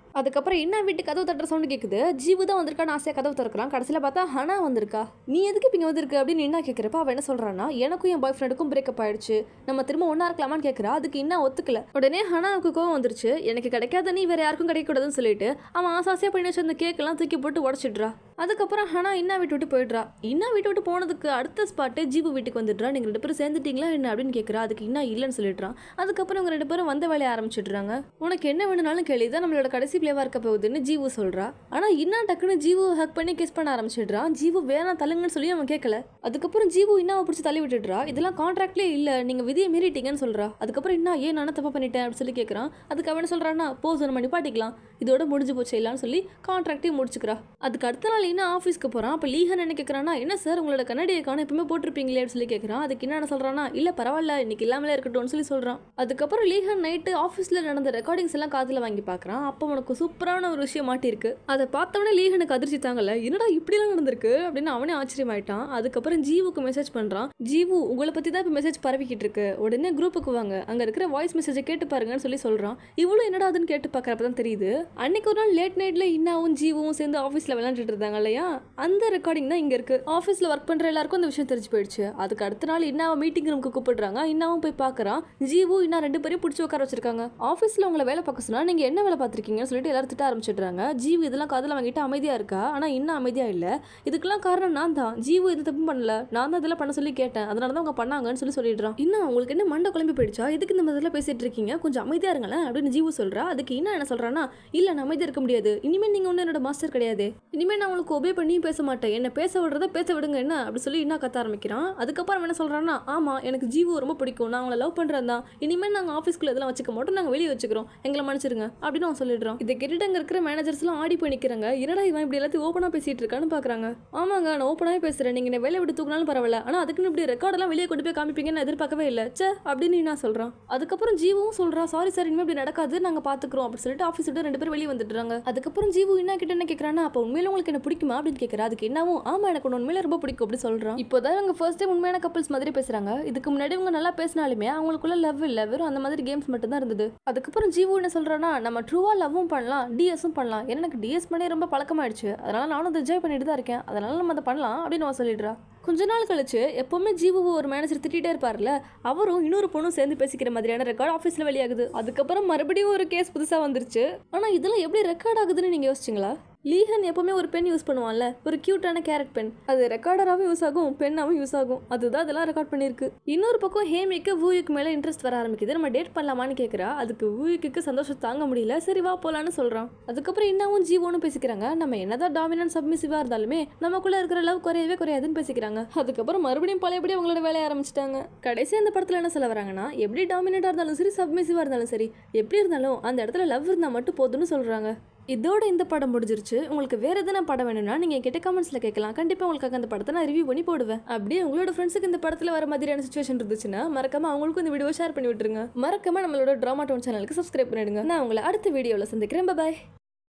அதுக்கப்புறம் என்ன வீட்டுக்கு கதவு தட்டுற சவுண்டு கேட்குது ஜீவு தான் வந்திருக்கான்னு ஆசையாக கதவு திறக்கிறான் கடைசியில் பார்த்தா ஹனா வந்திருக்கா நீ எதுக்கு இப்போ இங்கே வந்திருக்கு அப்படின்னு என்ன கேட்குறப்ப அவன் என்ன சொல்கிறான்னா எனக்கும் என் பாய் ஃப்ரெண்டுக்கும் பிரேக்கப் ஆயிடுச்சு நம்ம திரும்ப ஒன்றா இருக்கலாமான்னு கேட்குறா அதுக்கு இன்னும் ஒத்துக்கல உடனே ஹனாவுக்கு கோவம் வந்துருச்சு எனக்கு கிடைக்காத நீ வேற யாருக்கும் கிடைக்கக்கூடாதுன்னு சொல்லிட்டு அவன் ஆசை ஆசையாக பண்ணி வச்சு அந்த கேக்கெல்லாம் தூக்கி போட்டு உடச்சிடுறா அதுக்கப்புறம் ஹனா இன்னா வீட்டு விட்டு போயிடுறா இன்னா வீட்டு விட்டு போனதுக்கு அடுத்த ஸ்பாட்டு ஜீவு வீட்டுக்கு வந்துடுறா நீங்கள் ரெண்டு பேரும் சேர்ந்துட்டீங்களா என்ன அப்படின்னு கேட்குறா அதுக்கு இன்னா இல்லைன்னு சொல்லிடுறான் அதுக்கப்புறம் இவங்க ரெண்டு பேரும் வந்த வேலையை ஆரம்பிச்சிடுறாங்க உனக்கு என்ன வேணும்னாலும் கேள்வி தான் நம்மளோட கடைசி பிளேவா இருக்க போகுதுன்னு ஜீவு சொல்றா ஆனா இன்னா டக்குன்னு ஜீவு ஹக் பண்ணி கிஸ் பண்ண ஆரம்பிச்சிடுறான் ஜீவு வேணாம் தள்ளுங்கன்னு சொல்லி அவன் கேட்கல அதுக்கப்புறம் ஜீவு இன்னாவை பிடிச்சி தள்ளி விட்டுடுறா இதெல்லாம் கான்ட்ராக்ட்லேயே இல்ல நீங்க விதியை மீறிட்டீங்கன்னு சொல்றா அதுக்கப்புறம் இன்னா ஏன் நானும் தப்பா பண்ணிட்டேன் அப்படின்னு சொல்லி கேட்கறான் அதுக்கு அவன் என்ன சொல்றான்னா போஸ் நம்ம நிப்பாட்டிக்கலாம் இதோட முடிஞ்சு போச்சு இல்லான்னு சொல்லி கான்ட்ராக்டையும் முடிச்சுக்கிறா அதுக்கு அடுத்த நாள் என்ன ஆஃபீஸ்க்கு போறான் அப்போ லீகன் என்ன கேட்கறான்னா என்ன சார் உங்களோட கண்ணாடியை காண எப்பவுமே போட்டிருப்பீங்களே அப்படின்னு சொல்லி கேட்கறான் அதுக்கு என்ன சொல்றான்னா இல்ல பரவாயில்ல இன்னைக்கு இல்லாமலே இருக்கட்டும்னு சொல்லி சொல்றான் அதுக்கப்புறம் லீகன் நைட்டு ஆஃபீஸில் நடந்த ரெக்கார்டிங்ஸ் எல்லாம் காதில் வாங்கி பார்க்குறான் அப்போ உனக்கு சூப்பரான ஒரு விஷயம் மாட்டியிருக்கு அதை பார்த்தவொடனே லீகனுக்கு அதிர்ச்சி தாங்கல என்னடா இப்படிலாம் நடந்திருக்கு அப்படின்னு அவனே ஆச்சரியமாயிட்டான் அதுக்கப்புறம் ஜீவுக்கு மெசேஜ் பண்ணுறான் ஜீவு உங்களை பற்றி தான் இப்போ மெசேஜ் பரவிக்கிட்டு இருக்கு உடனே குரூப்புக்கு வாங்க அங்கே இருக்கிற வாய்ஸ் மெசேஜை கேட்டு பாருங்கன்னு சொல்லி சொல்கிறான் இவ்வளோ என்னடா அதுன்னு கேட்டு பார்க்குறப்ப தான் தெரியுது அன்னைக்கு ஒரு நாள் லேட் நைட்டில் இன்னாவும் ஜீவும் சேர்ந்து ஆஃபீஸில் விளையாண்டுட்டு இருந்தாங்க இல்லையா அந்த ரெக்கார்டிங் தான் இங்கே இருக்குது ஆஃபீஸில் ஒர்க் பண்ணுற எல்லாருக்கும் அந்த விஷயம் தெரிஞ்சு போயிடுச்சு அதுக்கு அடுத்த நாள் இன்னாவை மீட்டிங் ரூமுக்கு கூப்பிடுறாங்க இன்னாவும் போய் பார்க்குறான் ஜீவு இன்னும் ரெண்டு பேரையும் பிடிச்சி உட்கார வச்சிருக்காங்க ஆஃபீஸில் உங்களை வேலை பார்க்க சொன்னா நீங்கள் என்ன வேலை பார்த்துருக்கீங்கன்னு சொல்லிட்டு எல்லாரும் திட்ட ஆரம்பிச்சிடுறாங்க ஜீவு இதெல்லாம் காதில் வாங்கிட்டு அமைதியாக இருக்கா ஆனால் இன்னும் அமைதியாக இல்லை இதுக்கெல்லாம் காரணம் நான் தான் ஜீவு எந்த தப்பும் பண்ணல நான் தான் இதெல்லாம் பண்ண சொல்லி கேட்டேன் அதனால தான் அவங்க பண்ணாங்கன்னு சொல்லி சொல்லிடுறான் இன்னும் உங்களுக்கு என்ன மண்டை குழம்பி போயிடுச்சா எதுக்கு இந்த மாதிரிலாம் பேசிட்டு இருக்கீங்க கொஞ்சம் அமைதியாக இருங்களேன் அப்படின்னு ஜீவு சொல்றா அதுக்கு இன்னும் என்ன சொல்றான்னா இல்லை நான் அமைதியாக இருக்க முடியாது இனிமேல் நீங்கள் ஒன்றும் என்னோட மாஸ்டர் கிடையாது இனிமேல் நான் உங்களுக்கு ஒபே பண்ணியும் பேச மாட்டேன் என்ன பேச விடுறத பேச விடுங்க என்ன அப்படி சொல்லி இன்னும் கத்த ஆரம்பிக்கிறான் அதுக்கப்புறம் என்ன சொல்றான்னா ஆமாம் எனக்கு ஜீவு ரொம்ப பிடிக்கும் நான் அவங்கள லவ் பண்ணுறேன் தான் இனிமேல் நாங்கள் ஆஃபீஸ்க்குள்ள இதெல்லாம் வச்சுக்க மாட்டோம் நாங்கள் வெளியே வச்சுக்கிறோம் எங்களை மன்னிச்சிருங்க அப்படின்னு அவன் சொல்லிடுறான் இதை கேட்டுட்டு அங்கே இருக்கிற மேனேஜர்ஸ்லாம் ஆடி போய் நிற்கிறாங்க என்னடா இவன் இப்படி எல்லாத்தையும் ஓப்பனாக பேசிட்டு இருக்கான்னு பார்க்குறாங்க ஆமாங்க நான் ஓப்பனாகவே பேசுகிறேன் நீங்கள் என்ன வேலை விட்டு தூக்கினாலும் பரவாயில்ல ஆனால் அதுக்குன்னு இப்படி ரெக்கார்டெல்லாம் வெளியே கொண்டு போய் காமிப்பீங்கன்னு எதிர்பார்க்கவே இல்லை சே அப்படின்னு நான் சொல்கிறான் அதுக்கப்புறம் ஜீவும் சொல்றா சாரி சார் இனிமேல் இப்படி நடக்காது நாங்கள் பார்த்துக்குறோம் அப்படின்னு சொல்லிட்டு ஆஃபீஸ் விட்டு ரெண்டு பேரும் வெளியே வந்துடுறாங்க அதுக்கப்புறம் ஜீவு என்ன கிட்ட என்ன கேட்குறான்னா அப்போ உண்மையில உங்களுக்கு என்ன பிடிக்குமா அப்படின்னு கேட்குறா அதுக்கு என்னவும் ஆமாம் எனக்கு உன்னை உண்மையில ரொம்ப பிடிக்கும் அப்படி சொல்கிறான் இப்போதான் இவங்க ஃபர்ஸ்ட் டைம் உண்மையான கப்பல்ஸ் மாதிரி பேசுகிறாங்க இதுக்கு முன்னாடி இவங்க நல்லா பேசினாலுமே அவங்களுக்குள்ள லவ் இல்லை வெறும் அந்த மாதிரி கேம்ஸ் மட்டும் தான் இருந்தது அதுக்கப்புறம் ஜீவு என்ன சொல்றான்னா நம்ம ட்ரூவா லவ்வும் பண்ணலாம் டிஎஸும் பண்ணலாம் ஏன்னா எனக்கு டிஎஸ் பண்ணி ரொம்ப பழக்கமாயிடுச்சு அதனால நானும் அதை என்ஜாய் பண்ணிட்டு தான் இருக்கேன் அதனால நம்ம அதை பண்ணலாம் அப்படின்னு அவன் சொல்லிடுறா கொஞ்ச நாள் கழிச்சு எப்பவுமே ஜீவு ஒரு மேனேஜர் திட்டிகிட்டே இருப்பார்ல அவரும் இன்னொரு பொண்ணும் சேர்ந்து பேசிக்கிற மாதிரியான ரெக்கார்ட் ஆஃபீஸில் வெளியாகுது அதுக்கப்புறம் மறுபடியும் ஒரு கேஸ் புதுசாக வந்துருச்சு ஆனால் இதெல்லாம் எப்படி ரெக்கார்ட் ஆகுதுன்னு நீங்கள் யோசிச்சிங்களா லீஹன் எப்பவுமே ஒரு பென் யூஸ் பண்ணுவான்ல ஒரு கியூட்டான கேரட் பென் அது ரெக்கார்டராகவும் யூஸ் ஆகும் பென்னாகவும் யூஸ் ஆகும் அதுதான் அதெல்லாம் ரெக்கார்ட் பண்ணியிருக்கு இன்னொரு பக்கம் ஹேமிக்கு வூயுக்கு மேலே இன்ட்ரெஸ்ட் வர ஆரம்பிக்குது நம்ம டேட் பண்ணலாமான்னு கேட்குறா அதுக்கு வூயுக்கு சந்தோஷம் தாங்க முடியல சரி வா போலான்னு சொல்கிறான் அதுக்கப்புறம் இன்னமும் ஜீவோன்னு பேசிக்கிறாங்க நம்ம என்னதான் டாமினன்ட் சப்மிசிவாக இருந்தாலுமே நமக்குள்ள இருக்கிற லவ் குறையவே குறையாதுன்னு பேசிக்கிறாங்க அதுக்கப்புறம் மறுபடியும் பழையபடி அவங்களோட வேலையை ஆரம்பிச்சிட்டாங்க கடைசி அந்த படத்தில் என்ன சொல்ல வராங்கன்னா எப்படி டாமினேட்டாக இருந்தாலும் சரி சப்மிசிவாக இருந்தாலும் சரி எப்படி இருந்தாலும் அந்த இடத்துல லவ் இருந்தால் மட்டும் போதும்னு சொல்கிறாங்க இதோட இந்த படம் முடிஞ்சிருச்சு உங்களுக்கு வேற எதனா படம் வேணும்னா நீங்க கிட்ட கமெண்ட்ஸ்ல கேட்கலாம் கண்டிப்பா உங்களுக்கு அந்த படத்தை நான் ரிவ்யூ பண்ணி போடுவேன் அப்படியே உங்களோட ஃப்ரெண்ட்ஸுக்கு இந்த படத்துல வர மாதிரியான சுச்சுவேஷன் இருந்துச்சுன்னா மறக்காம அவங்களுக்கும் இந்த வீடியோ ஷேர் பண்ணி விட்டுருங்க மறக்காம நம்மளோட ட்ராமா டோன் சேனலுக்கு சப்ஸ்கிரைப் பண்ணிடுங்க நான் உங்களை அடுத்த வீடியோவில் சந்திக்கிறேன் பாய்